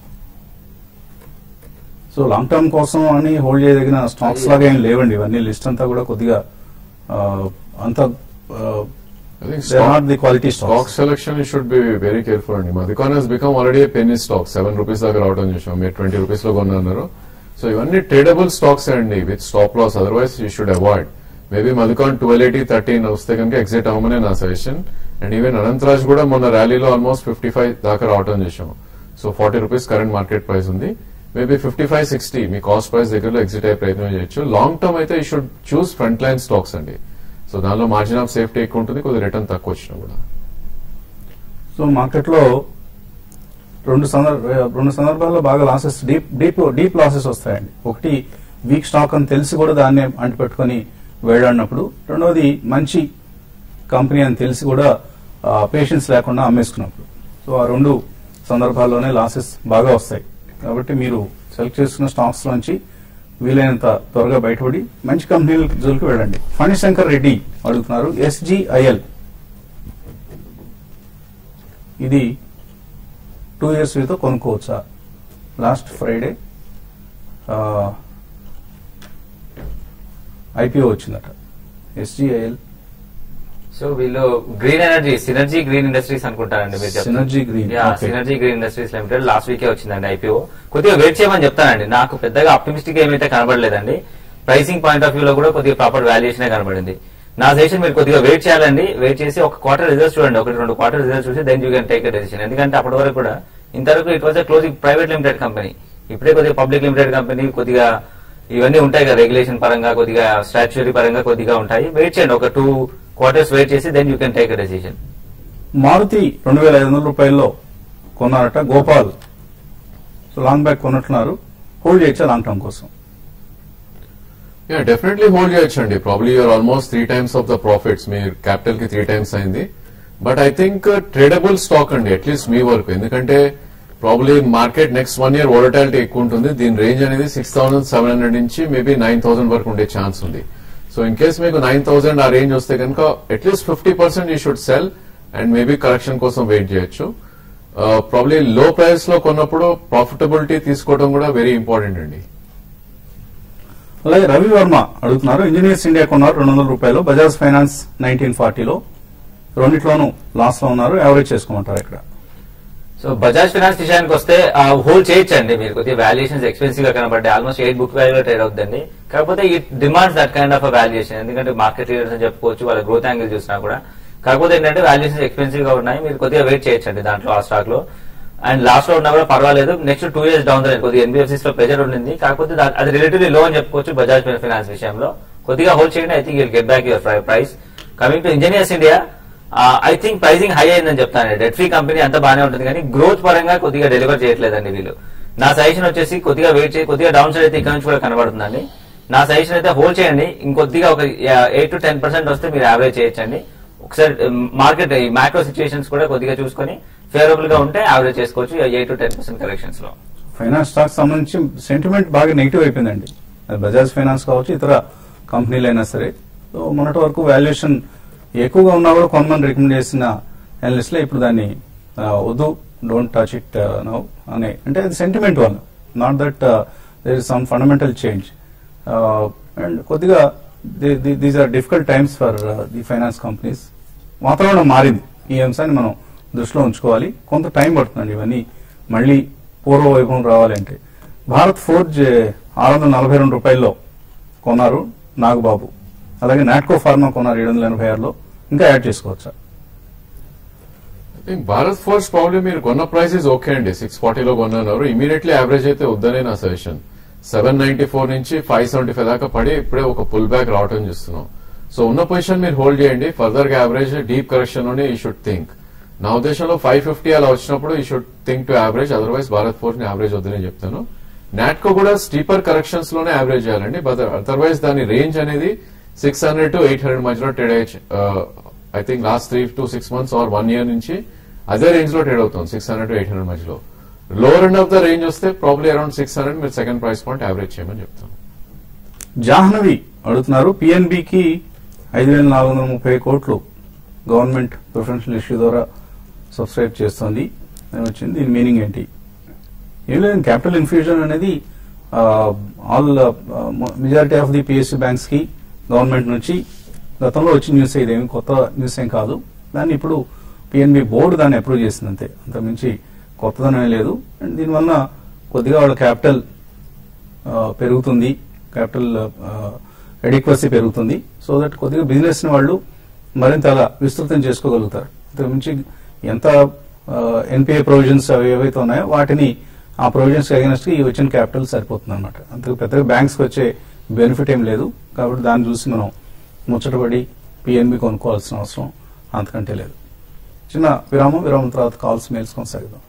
సో లాంగ్ టర్మ్ కోసం అని హోల్డ్ చేయదగిన స్టాక్స్ లాగా ఏం లేవండి ఇవన్నీ లిస్ట్ అంతా కూడా కొద్దిగా ఆ, అంత I think they not the quality stock stocks selection you should be very careful అండి Madhucon has become already penny stock seven rupees దాకా రావడం చూసాం మీరు ట్వంటీ రూపీస్ లో కొన్నారు సో ఇవన్నీ ట్రేడబుల్ స్టాక్స్ అండి with stop loss otherwise you should avoid maybe Madhucon twelve eighty thirteen వస్తే కనుక ఎగ్జిట్ అవ్వమనే నా సజెషన్ అండ్ ఈవెన్ అనంతరాజ్ కూడా మొన్న ర్యాలీలో ఆల్మోస్ట్ ఫిఫ్టీ ఫైవ్ దాకా రావడం చూసాం so forty rupees current market price ఉంది మేబీ ఫిఫ్టీ ఫైవ్ సిక్స్టీ మీ కాస్ట్ ప్రైస్ దగ్గరలో ఎగ్జిట్ అయ్యే ప్రయత్నం చేయొచ్చు లాంగ్ టర్మ్ అయితే you should choose front line stocks అండి సో దానిలో మార్జిన్ ఆఫ్ సేఫ్టీ ఎక్కువ ఉంటుంది కొద్దిగా రిటర్న్ తక్కువ వచ్చినా కూడా సో మార్కెట్ లో రెండు సందర్భ రెండు సందర్భాల్లో బాగా losses deep deep deep losses వస్తాయండి ఒకటి వీక్ స్టాక్ అని తెలిసి కూడా దాన్ని అంటిపెట్టుకొని వేడాడినప్పుడు రెండవది మంచి కంపెనీ అని తెలిసి కూడా పేషెన్స్ లేకుండా అమ్మేసుకున్నప్పుడు సో ఆ రెండు సందర్భాల్లోనే లాసెస్ బాగా వస్తాయి కాబట్టి మీరు సెలెక్ట్ చేసుకున్న స్టాక్స్ లోంచి వీలైనంత త్వరగా బయటపడి మంచి కంపెనీల జోలికి వెళ్ళండి ఫణిశంకర్ రెడ్డి అడుగుతున్నారు ఎస్జిఐఎల్ ఇది టూ ఇయర్స్ వీతో కొనుక్కోవచ్చా లాస్ట్ ఫ్రైడే ఐపీఓ వచ్చిందట ఎస్జిఐఎల్ సో వీళ్ళు green energy Synergy Green Industries అనుకుంటారండి మీరు చెప్తారు. Synergy Green, yeah, okay. Synergy Green Industries Limited last వీకే వచ్చిందండి ఐపీఓ కొద్దిగా వెయిట్ చేయమని చెప్తానండి నాకు పెద్దగా ఆప్టిమిస్టిక్ ఏమైతే కనబడలేదండి ప్రైసింగ్ పాయింట్ ఆఫ్ వ్యూ లో కూడా కొద్దిగా ప్రాపర్ వాల్యుయేషన్ కనబడింది నా సజెషన్ మీరు కొద్దిగా వెయిట్ చేయాలండి వెయిట్ చేసి ఒక క్వార్టర్ రిజల్ట్స్ చూడండి ఒకటి రెండు క్వార్టర్ రిజల్ట్స్ చూసి then you can take a decision ఎందుకంటే అప్పటి వరకు కూడా ఇంతవరకు it was closing private limited company ఇప్పుడే కొద్దిగా పబ్లిక్ లిమిటెడ్ కంపెనీ కొద్దిగా ఇవన్నీ ఉంటాయి కదా రెగ్యులేషన్ పరంగా కొద్దిగా స్టాచ్యూరీ పరంగా కొద్దిగా ఉంటాయి వెయిట్ చేయండి ఒక టూ క్వార్టర్స్ వెయిట్ చేసి then you can take a decision Maruti రెండు వేల ఐదు వందల రూపాయల్లో కొన్నారట గోపాల్ సో లాంగ్ బ్యాక్ కొన్నట్టున్నారు హోల్డ్ చేయొచ్చా లాంగ్ టర్మ్ కోసం యా డెఫినెట్లీ హోల్డ్ చేయొచ్చండి probably you are almost three times of the profits మీ క్యాపిటల్ కి త్రీ టైమ్స్ అయింది but I think tradable stock అండి అట్లీస్ట్ మీ వరకు ఎందుకంటే probably market next one year volatility ఎక్కువ ఉంటుంది దీని రేంజ్ అనేది సిక్స్ థౌసండ్ సెవెన్ హండ్రెడ్ నుంచి మేబీ నైన్ థౌసండ్ వరకు ఉండే ఛాన్స్ ఉంది సో ఇన్ కేస్ మీకు నైన్ థౌసండ్ ఆ రేంజ్ వస్తే కనుక at least fifty percent you should sell and maybe correction కోసం వెయిట్ చేయొచ్చు ప్రాబ్లీ లో ప్రైస్ లో కొన్నప్పుడు ప్రాఫిటబిలిటీ తీసుకోవడం కూడా వెరీ ఇంపార్టెంట్ అండి అలాగే రవి వర్మ అడుగుతున్నారు ఇంజనీర్స్ ఇండియా కొన్నారు రెండు వందల రూపాయలు బజాజ్ ఫైనాన్స్ నైన్టీన్ ఫార్టీలో రెండిట్లోనూ లాస్ లో ఉన్నారు యావరేజ్ చేసుకోమంటారు ఇక్కడ సో బజాజ్ ఫైనాన్స్ విషయానికి వస్తే హోల్డ్ చేయొచ్చండి మీరు కొద్దిగా వాల్యుయేషన్స్ ఎక్స్పెన్సివ్ గా కనబడ్డాయి almost eight book value trade అవుతుందండి కాకపోతే ఈ demands that kind of valuation ఎందుకంటే మార్కెట్ లీడర్స్ అని చెప్పుకోవచ్చు వాళ్ళ గ్రోత్ యాంగిల్ చూసినా కూడా కాకపోతే ఏంటంటే వాల్యుయేషన్స్ ఎక్స్పెన్సివ్ గా ఉన్నాయి మీరు కొద్దిగా వెయిట్ చేయొచ్చండి దాంట్లో ఆ స్టాక్ లో అండ్ లాస్ట్ లో ఉన్నా కూడా పర్వాలేదు next two years down the కొద్దిగా ఎన్బిఎఫ్సిస్ లో ప్రెజర్ ఉండింది కాకపోతే దా- అది రిలేటివ్లీ లో అని చెప్పుకోవచ్చు బజాజ్ ఫైనాన్స్ విషయంలో కొద్దిగా హోల్డ్ చేయండి I think will get back your price coming to engineers India I think pricing high అయిందని చెప్తాను డెట్ ఫ్రీ కంపెనీ అంతా బాగానే ఉంటుంది కానీ గ్రోత్ పరంగా కొద్దిగా డెలివర్ చేయట్లేదండి వీళ్ళు నా సజెషన్ వచ్చేసి కొద్దిగా వెయిట్ చేయి కొద్దిగా డౌన్ సైడ్ అయితే ఇక్కడ నుంచి కూడా కనబడుతుందండి నా సజెషన్ అయితే హోల్డ్ చేయండి ఇంకొద్దిగా ఒక ఎయిట్ టు టెన్ పర్సెంట్ వస్తే మీరు యావరేజ్ చేయొచ్చండి ఒకసారి మార్కెట్ ఈ మ్యాక్రో సిచ్యుయేషన్స్ కూడా కొద్దిగా చూసుకొని ఫేవరబుల్ గా ఉంటే యావరేజ్ చేసుకోవచ్చు eight to ten percent corrections లో ఫైనాన్స్ స్టాక్ సంబంధించి సెంటిమెంట్ బాగా నెగిటివ్ అయిపోయిందండి అది బజాజ్ ఫైనాన్స్ కావచ్చు ఇతర కంపెనీలు అయినా సరే సో మొన్నటి వరకు వాల్యుయేషన్ ఎక్కువగా ఉన్నా కూడా కొంతమంది రికమెండ్ చేసిన అనలిస్ట్ ఇప్పుడు దాన్ని ఆ, వద్దు డోంట్ టచ్ ఇట్ నౌ అనే అంటే అది సెంటిమెంట్ వల్ల not that there is some fundamental change and కొద్దిగా these are difficult times for the finance companies వాతావరణం మారింది ఈ అంశాన్ని మనం దృష్టిలో ఉంచుకోవాలి కొంత టైం పడుతుందండి ఇవన్నీ మళ్ళీ పూర్వ వైభవం రావాలంటే భారత్ ఫోర్జ్ ఆరు వందల నలభై రెండు రూపాయల్లో కొన్నారు నాగబాబు అలాగే నాట్కో ఫార్మా కొన్నారు ఏడు వందల ఎనభై ఆరులో ఇంకా యాడ్ చేసుకోవచ్చా I think Bharat force problem మీరు కొన్న ప్రైసెస్ ఓకే అండి సిక్స్ ఫార్టీలో కొన్నారు ఇమీడియట్లీ యావరేజ్ అయితే వద్దనే నా సజెషన్ సెవెన్ నైన్టీ ఫోర్ నుంచి ఫైవ్ సెవెంటీ ఫైవ్ దాకా పడి ఇప్పుడే ఒక పుల్ బ్యాక్ రావటం చూస్తున్నాం సో ఉన్న పొజిషన్ మీరు హోల్డ్ చేయండి ఫర్దర్ గా యావరేజ్ డీప్ కరెక్షన్ లోనే ఈ షుడ్ థింక్ నా ఉద్దేశంలో ఫైవ్ ఫిఫ్టీ అలా వచ్చినప్పుడు ఈ should think to average otherwise Bharat force ని యావరేజ్ వద్దని చెప్తాను నాట్కో కూడా స్టీపర్ కరెక్షన్స్ లోనే యావరేజ్ చేయాలండి బట్ అదర్వైజ్ దాని రేంజ్ అనేది six hundred to eight hundred మధ్యలో ట్రేడ్ అయ్యే I think last three to six months or one year నుంచి అదే రేంజ్ లో ట్రేడ్ అవుతుంది six hundred to eight hundred మధ్యలో lower end of the range వస్తే ప్రాబ్లీ అరౌండ్ సిక్స్ హండ్రెడ్ మీరు second price point average చేయమని చెప్తాను జాహ్నవి అడుగుతున్నారు పిఎన్బికి ఐదు వేల నాలుగు వందల ముప్పై కోట్లు గవర్నమెంట్ ప్రిఫరెన్షియల్ ఇష్యూ ద్వారా సబ్స్క్రైబ్ చేస్తోంది అని వచ్చింది దీని మీనింగ్ ఏంటి ఏం లేదు క్యాపిటల్ ఇన్ఫ్యూజన్ అనేది all majority of the PSU banks కి గవర్నమెంట్ నుంచి గతంలో వచ్చిన న్యూస్ ఇదేమి కొత్త న్యూస్ ఏం కాదు దాన్ని ఇప్పుడు పిఎన్బి బోర్డు దాన్ని అప్రూవ్ చేసింది అంతే అంతకుమించి కొత్తదనం లేదు అండ్ దీనివల్ల కొద్దిగా వాళ్ళ క్యాపిటల్ ఆ, పెరుగుతుంది క్యాపిటల్ ఎడిక్వసీ పెరుగుతుంది సో దట్ కొద్దిగా బిజినెస్ ని వాళ్ళు మరింత అలా విస్తృతం చేసుకోగలుగుతారు అంతకుమించి ఎంత ఎన్పిఏ ప్రొవిజన్స్ అవి ఏవైతే ఉన్నాయో వాటిని ఆ ప్రొవిజన్స్ అగేనెస్ట్ ఈ వచ్చిన క్యాపిటల్ సరిపోతుంది అనమాట అంతకు పెద్దగా బ్యాంక్స్ వచ్చే బెనిఫిట్ ఏం లేదు కాబట్టి దాన్ని చూసి మనం ముచ్చటపడి పిఎన్బి కొనుక్కోవాల్సిన అవసరం అంతకంటే లేదు చిన్న విరామం విరామం తర్వాత కాల్స్ మెయిల్స్ కొనసాగిద్దాం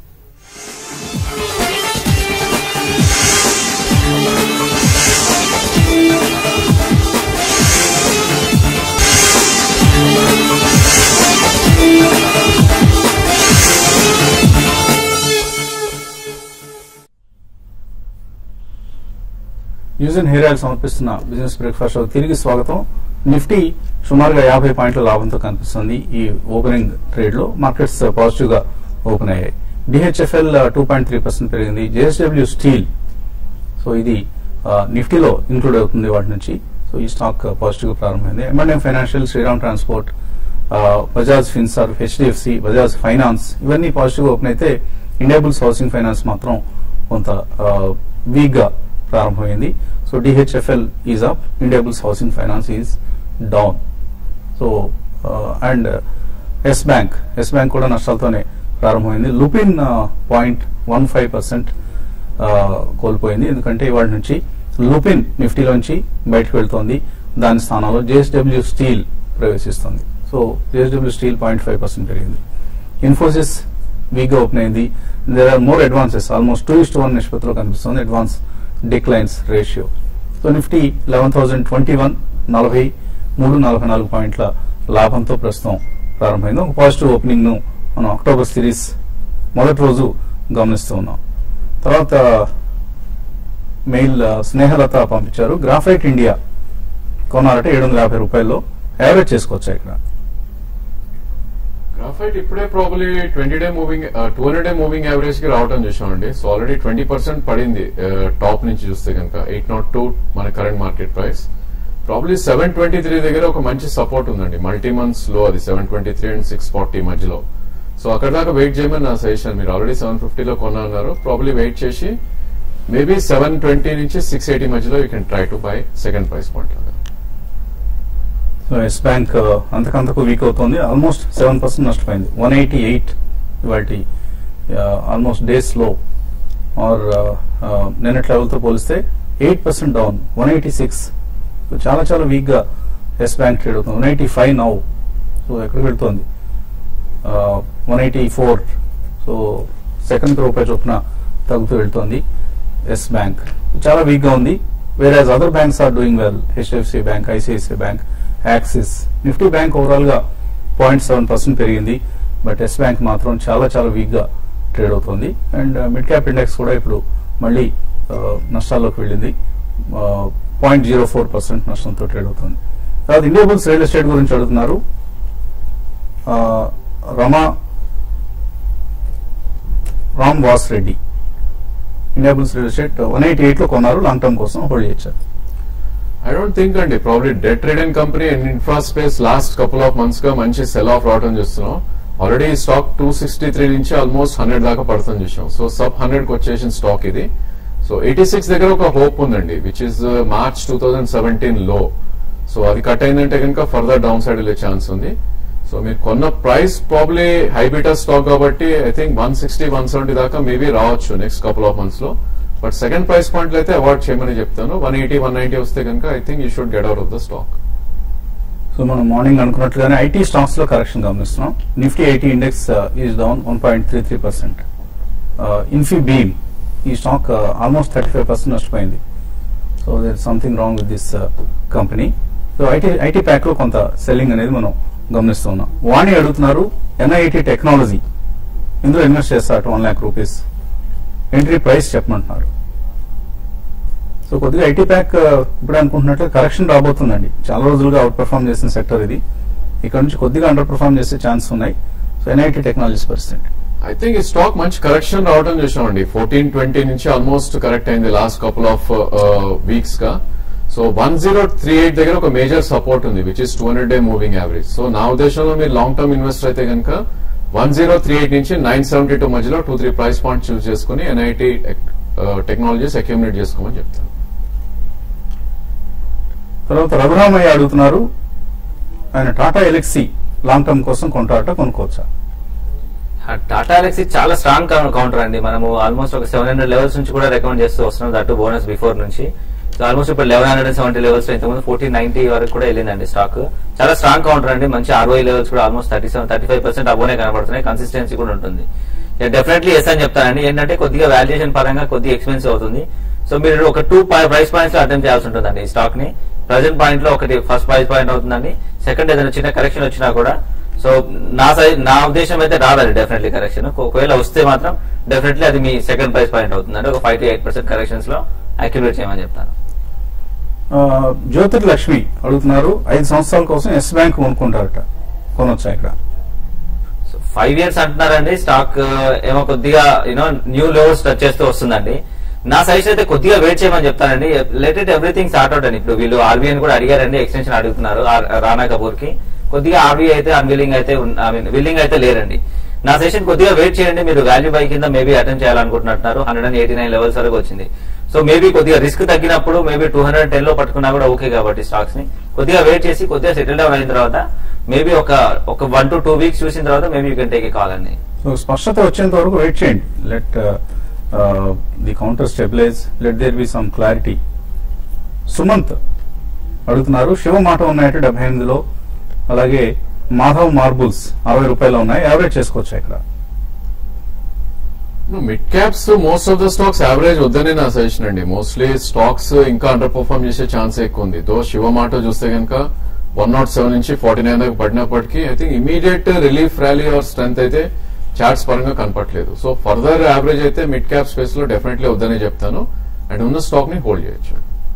న్యూస్ అండ్ హెయిర్ ఆయిల్ సమర్పిస్తున్న బిజినెస్ బ్రేక్ఫాస్ట్ షో తిరిగి స్వాగతం నిఫ్టీ సుమారుగా యాభై పాయింట్ల లాభంతో కనిపిస్తుంది ఈ ఓపెనింగ్ ట్రేడ్ లో మార్కెట్స్ పాజిటివ్ గా ఓపెన్ అయ్యాయి DHFL two point three percent పెరిగింది జేఎస్డబ్ల్యూ స్టీల్ సో ఇది ఆ, నిఫ్టీలో ఇంక్లూడ్ అవుతుంది వాటి నుంచి సో ఈ స్టాక్ పాజిటివ్ గా ప్రారంభమైంది ఎంఎండ్ఎం ఫైనాన్షియల్ శ్రీరామ్ ట్రాన్స్పోర్ట్ ఆ, Bajaj Finserv HDFC Bajaj finance ఇవన్నీ పాజిటివ్ గా ఓపెన్ అయితే ఇండియాబుల్స్ హౌసింగ్ ఫైనాన్స్ మాత్రం కొంత వీక్ గా ప్రారంభమైంది so DHFL is up Indiabulls housing finance is down so and yes bank yes bank కూడా నష్టాలతోనే ప్రారంభమైంది Lupin point one five percent కోల్పోయింది ఎందుకంటే ఇవాళ నుంచి లుపిన్ నిఫ్టీలోంచి బయటకు వెళ్తోంది దాని స్థానంలో జేఎస్డబ్ల్యూ స్టీల్ ప్రవేశిస్తుంది so JSW steel point five percent పెరిగింది ఇన్ఫోసిస్ వీక్ గా ఓపెన్ అయింది there are more advances almost two is to one నిష్పత్తిలో కనిపిస్తుంది advance declines ratio so Nifty eleven thousand twenty one నలభై మూడు నలభై నాలుగు పాయింట్ల లాభంతో ప్రస్తుతం ప్రారంభమైంది ఒక పాజిటివ్ ఓపెనింగ్ ను మనం అక్టోబర్ సిరీస్ మొదటి రోజు గమనిస్తూ ఉన్నాం తర్వాత మెయిల్ ఆ, స్నేహలత పంపించారు గ్రాఫైట్ ఇండియా కొన్నారంటే ఏడు వందల యాభై రూపాయల్లో యావరేజ్ చేసుకోవచ్చా ఇక్కడ గ్రాఫైట్ ఇప్పుడే probably twenty day moving two hundred day moving average కి రావడం చూసామండి సో ఆల్రెడీ ట్వంటీ పర్సెంట్ పడింది టాప్ నుంచి చూస్తే కనుక ఎయిట్ నాట్ టూ మన current market price probably seven twenty three దగ్గర ఒక మంచి సపోర్ట్ ఉందండి మల్టీ మంత్స్ లో అది seven twenty three and six forty మధ్యలో సో అక్కడ దాకా వెయిట్ చేయమని నా సజెషన్ మీరు ఆల్రెడీ సెవెన్ ఫిఫ్టీలో కొన్నారు ప్రాబ్లీ వెయిట్ చేసి మేబీ సెవెన్ ట్వంటీ నుంచి సిక్స్ ఎయిటీ మధ్యలో you can try to buy second price point లాగా సో ఎస్ బ్యాంక్ ఆ, అంతకంతకు వీక్ అవుతుంది ఆల్మోస్ట్ సెవెన్ పర్సెంట్ నష్టపోయింది వన్ ఎయిటీ ఎయిట్ వాటి ఆల్మోస్ట్ డేస్ లో ఆర్ నిన్నటి లెవెల్తో పోలిస్తే eight percent down one eighty six చాలా చాలా వీక్ గా ఎస్ బ్యాంక్ ట్రేడ్ అవుతుంది one eighty five now so ఎక్కడికి వెళ్తోంది one eighty four so second రూపాయి చొప్పున తగ్గుతూ వెళ్తోంది ఎస్ బ్యాంక్ చాలా వీక్ గా ఉంది వేరే other banks are doing well HDFC bank ICICI bank Axis Nifty bank overall గా పాయింట్ సెవెన్ పర్సెంట్ పెరిగింది బట్ ఎస్ బ్యాంక్ మాత్రం చాలా చాలా వీక్ గా ట్రేడ్ అవుతుంది అండ్ మిడ్ క్యాప్ ఇండెక్స్ కూడా ఇప్పుడు మళ్ళీ ఆ, నష్టాల్లోకి వెళ్ళింది పాయింట్ జీరో ఫోర్ పర్సెంట్ నష్టంతో ట్రేడ్ అవుతుంది తర్వాత ఇండియాబుల్స్ రియల్ ఎస్టేట్ గురించి అడుగుతున్నారు ఆ, Rama Ram Vas Reddy Indiabulls real estate one eighty eight లో కొన్నారు లాంగ్ టర్మ్ కోసం హోల్డ్ చేశారు ఐ డోంట్ థింక్ అండి probably debt trading company and infra space last couple of months గా మంచి సెల్ ఆఫ్ రావడం చూస్తున్నాం already stock two sixty three నుంచి ఆల్మోస్ట్ హండ్రెడ్ దాకా పడుతుంది చూసాం సో సబ్ హండ్రెడ్ కి వచ్చేసిన స్టాక్ ఇది సో ఎయిటీ సిక్స్ దగ్గర ఒక హోప్ ఉందండి which is March two thousand seventeen లో సో అది కట్ అయిందంటే కనుక ఫర్దర్ డౌన్ సైడ్ వెళ్ళే ఛాన్స్ ఉంది సో మీరు కొన్న ప్రైస్ ప్రాబ్లీ హైబిటా స్టాక్ కాబట్టి I think one sixty one seventy దాకా మేబీ రావచ్చు నెక్స్ట్ కపుల్ ఆఫ్ మంత్స్ లో బట్ సెకండ్ ప్రైస్ పాయింట్ అయితే అవాయిడ్ చేయమని చెప్తాను వన్ ఎయిటీ వన్ నైన్టీ వస్తే కనుక I think you should get out of the stock so మనం మార్నింగ్ అనుకున్నట్లుగానే ఐటీ స్టాక్స్ లో కరెక్షన్ గమనిస్తున్నాం Nifty IT index is down one point three three percent Infibeam ఈ stock almost thirty five percent నష్టపోయింది so there something wrong with this company so IT IT pack లో కొంత selling అనేది మనం గమనిస్తున్నాం వాణి అడుగుతున్నారు ఎన్ఐటి టెక్నాలజీ ఇందులో ఇన్వెస్ట్ చేస్తారు one lakh rupees entry price చెప్పమంటున్నారు సో కొద్దిగా ఐటీ ప్యాక్ ఇప్పుడు అనుకుంటున్నట్లు కరెక్షన్ రాబోతుందండి చాలా రోజులుగా అవుట్ పర్ఫామ్ చేసిన సెక్టర్ ఇది ఇక్కడ నుంచి కొద్దిగా అండర్ పర్ఫామ్ చేసే ఛాన్స్ ఉన్నాయి సో ఎన్ఐటి టెక్నాలజీస్ పరిస్థితి ఐ థింక్ ఈ స్టాక్ మంచి కరెక్షన్ రావడం చూసామండి ఫోర్టీన్ ట్వంటీ నుంచి ఆల్మోస్ట్ కరెక్ట్ అయింది లాస్ట్ కపుల్ ఆఫ్ వీక్స్ గా so one zero three eight దగ్గర ఒక మేజర్ సపోర్ట్ ఉంది which is two hundred day moving average so నా ఉద్దేశంలో మీరు లాంగ్ టర్మ్ ఇన్వెస్టర్ అయితే కనుక వన్ జీరో త్రీ ఎయిట్ నుంచి నైన్ సెవెంటీ టూ మధ్యలో two three price point choose చేసుకుని ఎన్ఐటి టెక్నాలజీస్ అక్యూమినేట్ చేసుకోమని చెప్తాను తర్వాత రఘురామయ్య అడుగుతున్నారు ఆయన టాటా ఎలక్సీ లాంగ్ టర్మ్ కోసం కొంటారట కొనుక్కోవచ్చా టాటా ఎలక్సీ చాలా స్ట్రాంగ్ కౌంటర్ అండి మనము ఆల్మోస్ట్ ఒక సెవెన్ హండ్రెడ్ లెవెల్స్ నుంచి కూడా రికమెండ్ చేస్తూ వస్తున్నాం దట్టు బోనస్ బిఫోర్ నుంచి సో ఆల్మోస్ట్ ఇప్పుడు లెవెన్ హండ్రెడ్ సెవెంటీ లెవెల్స్ ఇంతకుముందు ఫోర్టీన్ నైన్టీ వరకు కూడా వెళ్ళిందండి స్టాక్ చాలా స్ట్రాంగ్ కౌంటర్ అండి మంచి ఆర్ఓఐ లెవెల్స్ కూడా almost thirty seven thirty five percent అబోనే కనబడుతున్నాయి కన్సిస్టెన్సీ కూడా ఉంటుంది డెఫినెట్లీ ఎస్ అని చెప్తానండి ఏంటంటే కొద్దిగా వాల్యుయేషన్ పరంగా కొద్దిగా ఎక్స్పెన్సివ్ అవుతుంది సో మీరు ఒక టూ ప్రైస్ పాయింట్స్ లో అటెంప్ట్ చేయాల్సి ఉంటుందండి ఈ స్టాక్ ని ప్రజెంట్ పాయింట్ లో ఒకటి ఫస్ట్ ప్రైస్ పాయింట్ అవుతుందండి సెకండ్ ఏదైనా చిన్న కరెక్షన్ వచ్చినా కూడా సో నా సై నా ఉద్దేశం అయితే రాదండి డెఫినెట్లీ కరెక్షన్ ఒకవేళ వస్తే మాత్రం డెఫినెట్లీ అది మీ సెకండ్ ప్రైస్ పాయింట్ అవుతుందండి ఒక five to eight percent corrections లో అక్యురేట్ చేయమని చెప్తాను ఆ, జ్యోతిర్లక్ష్మి అడుగుతున్నారు ఐదు సంవత్సరాల కోసం ఎస్ బ్యాంక్ కొనుక్కుంటారట కొనొచ్చా ఇక్కడ సో ఫైవ్ ఇయర్స్ అంటున్నారండి స్టాక్ ఏమో కొద్దిగా యూనో న్యూ లెవెల్స్ టచ్ చేస్తూ వస్తుందండి నా సైజ్ అయితే కొద్దిగా వెయిట్ చేయమని చెప్తానండి let it everything start out అండి ఇప్పుడు వీళ్ళు ఆర్బీఐ కూడా అడిగారండి ఎక్స్టెన్షన్ అడుగుతున్నారు ఆర్- రానా కపూర్ కి కొద్దిగా ఆర్బీఐ అయితే అన్విల్లింగ్ అయితే ఐ మీన్ విల్లింగ్ అయితే లేరండి నా సెషన్ కొద్దిగా వెయిట్ చేయండి మీరు వాల్యూ బై కింద మేబీ అటెండ్ చేయాలనుకుంటున్నారు hundred and eighty nine levels వరకు వచ్చింది సో మేబీ కొద్దిగా రిస్క్ తగ్గినప్పుడు మేబీ టూ హండ్రెడ్ టెన్ లో పట్టుకున్నా కూడా ఓకే కాబట్టి స్టాక్స్ ని కొద్దిగా వెయిట్ చేసి కొద్దిగా సెటిల్ డౌన్ అయిన తర్వాత మేబీ ఒక ఒక వన్ టు టూ వీక్స్ చూసిన తర్వాత maybe you can take a call అండి సో స్పష్టత వచ్చేంత వరకు వెయిట్ చేయండి let the counter stabilise let there be some clarity Sumanth అడుగుతున్నారు శివ మాట ఉన్నాయట డెబ్బై ఎనిమిదిలో అలాగే మాధవ్ మార్బుల్స్ అరవై రూపాయలు ఉన్నాయి యావరేజ్ చేసుకోవచ్చా ఇక్కడ mid caps most of the stocks average వద్దనే నా సజెషన్ అండి మోస్ట్లీ స్టాక్స్ ఇంకా అండర్ పర్ఫార్మ్ చేసే ఛాన్స్ ఎక్కువ ఉంది దో శివ మాట చూస్తే కనుక వన్ నాట్ సెవెన్ నుంచి ఫార్టీ నైన్ దాకా పడినప్పటికీ I think immediate relief rally or strength అయితే చార్ట్స్ పరంగా కనపట్లేదు సో ఫర్దర్ యావరేజ్ అయితే మిడ్ క్యాప్ స్పేస్ లో డెఫినెట్లీ వద్దనే చెప్తాను అండ్ ఉన్న స్టాక్ ని హోల్డ్ చేయొచ్చు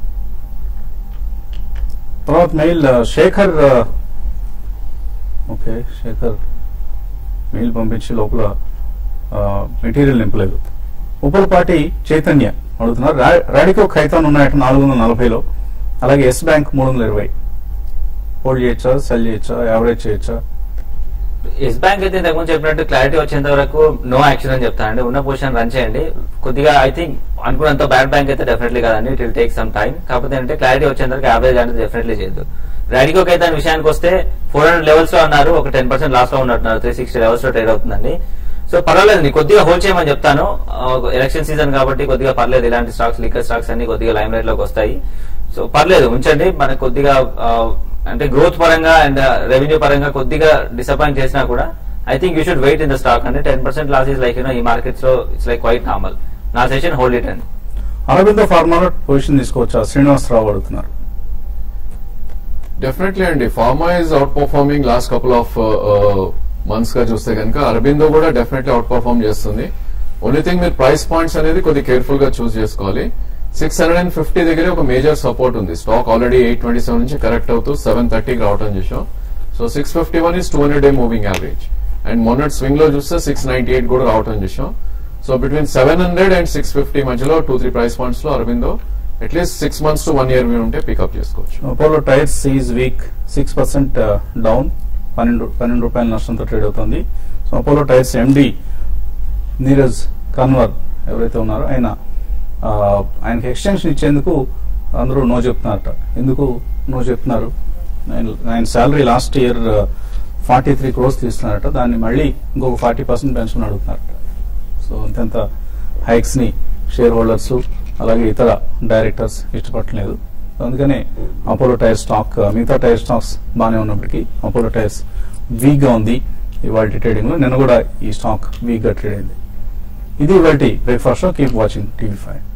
తర్వాత mail Shekhar okay Shekhar mail పంపించి లోపల మెటీరియల్ నింపలేదు ఉపలపాటి చైతన్య అడుగుతున్నారు రా- రాడికో ఖైతాన్ ఉన్నాయట నాలుగు వందల నలభైలో అలాగే ఎస్ బ్యాంక్ మూడు వందల ఇరవై హోల్డ్ చేయొచ్చా సెల్ చేయొచ్చా యావరేజ్ చేయొచ్చా ఎస్ బ్యాంక్ అయితే ఇంతకుముందు చెప్పినట్టు క్లారిటీ వచ్చేంత వరకు నో యాక్షన్ అని చెప్తానండి ఉన్న పొజిషన్ రన్ చేయండి కొద్దిగా ఐ థింక్ అనుకున్నంత బ్యాడ్ బ్యాంక్ అయితే డెఫినెట్లీ కాదండి it will take some time కాకపోతే ఏంటంటే క్లారిటీ వచ్చేంత వరకు యావరేజ్ అనేది డెఫినెట్లీ చేయొద్దు రాడికోక్ అయితే దాని విషయానికి వస్తే ఫోర్ హండ్రెడ్ లెవెల్స్ లో ఉన్నారు ఒక టెన్ పర్సెంట్ లాస్ లో ఉన్నట్టున్నారు త్రీ సిక్స్టీ లెవెల్స్ లో ట్రేడ్ అవుతుందండి సో పర్వాలేదు కొద్దిగా హోల్డ్ చేయమని చెప్తాను ఎలక్షన్ సీజన్ కాబట్టి కొద్దిగా పర్లేదు ఇలాంటి స్టాక్స్ లిక్కర్ స్టాక్స్ అన్ని కొద్దిగా లైమ్ లైట్ లోకి వస్తాయి సో పర్లేదు ఉంచండి మనకు కొద్దిగా అంటే గ్రోత్ పరంగా అండ్ రెవెన్యూ పరంగా కొద్దిగా డిసప్పాయింట్ చేసినా కూడా I think you should wait in the stock అంటే ten percent loss is like you know ఈ మార్కెట్స్ లో ఇట్స్ లైక్ క్వైట్ నార్మల్ నా సెషన్ హోల్డ్ ఇట్ అండి అరవిందో ఫార్మాలో పొజిషన్ తీసుకోవచ్చా శ్రీనివాసరావు అడుగుతున్నారు డెఫినెట్లీ అండి pharma is out performing last couple of months గా చూస్తే కనుక అరబిందో కూడా డెఫినెట్లీ అవుట్ పర్ఫార్మ్ చేస్తుంది ఓన్లీ థింగ్ మీరు ప్రైస్ పాయింట్స్ అనేది కొద్ది కేర్ఫుల్ గా చూస్ చేసుకోవాలి సిక్స్ హండ్రెడ్ అండ్ ఫిఫ్టీ దగ్గర ఒక మేజర్ సపోర్ట్ ఉంది stock already eight twenty seven నుంచి కరెక్ట్ అవుతూ సెవెన్ థర్టీకి రావడం చూసాం so six fifty one is two hundred day moving average and మొన్నటి స్వింగ్ లో చూస్తే సిక్స్ నైన్టీ ఎయిట్ కూడా రావడం చూసాం so between seven hundred and six fifty మధ్యలో టూ త్రీ ప్రైస్ పాయింట్స్ లో Aurobindo at least six months to one year మీద ఉంటే పికప్ చేసుకోవచ్చు Apollo Tyres is weak six percent down పన్నెండు పన్నెండు రూపాయల నష్టంతో ట్రేడ్ అవుతుంది సో అపోలో టైర్స్ ఎండి నీరజ్ కన్వర్ ఎవరైతే ఉన్నారో ఆయన ఆ, ఆయనకి ఎక్స్టెన్షన్ ఇచ్చేందుకు అందరూ నో చెప్తున్నారట ఎందుకు నో చెప్తున్నారు ఆయన- ఆయన salary last year forty three crores తీస్తున్నారట దాన్ని మళ్ళీ ఇంకొక ఫార్టీ పర్సెంట్ పెన్షన్ అడుగుతున్నారట సో అంతంత హైక్స్ ని షేర్ హోల్డర్స్ అలాగే ఇతర డైరెక్టర్స్ ఇష్టపడలేదు సో అందుకనే అపోలో టైర్ స్టాక్ మిగతా టైర్ స్టాక్స్ బాగానే ఉన్నప్పటికీ అపోలో టైర్స్ వీక్ గా ఉంది ఇవాళ ట్రేడింగ్ లో నిన్న కూడా ఈ స్టాక్ వీక్ గా ట్రేడ్ అయింది ఇది ఇవాళ breakfast show keep watching TV five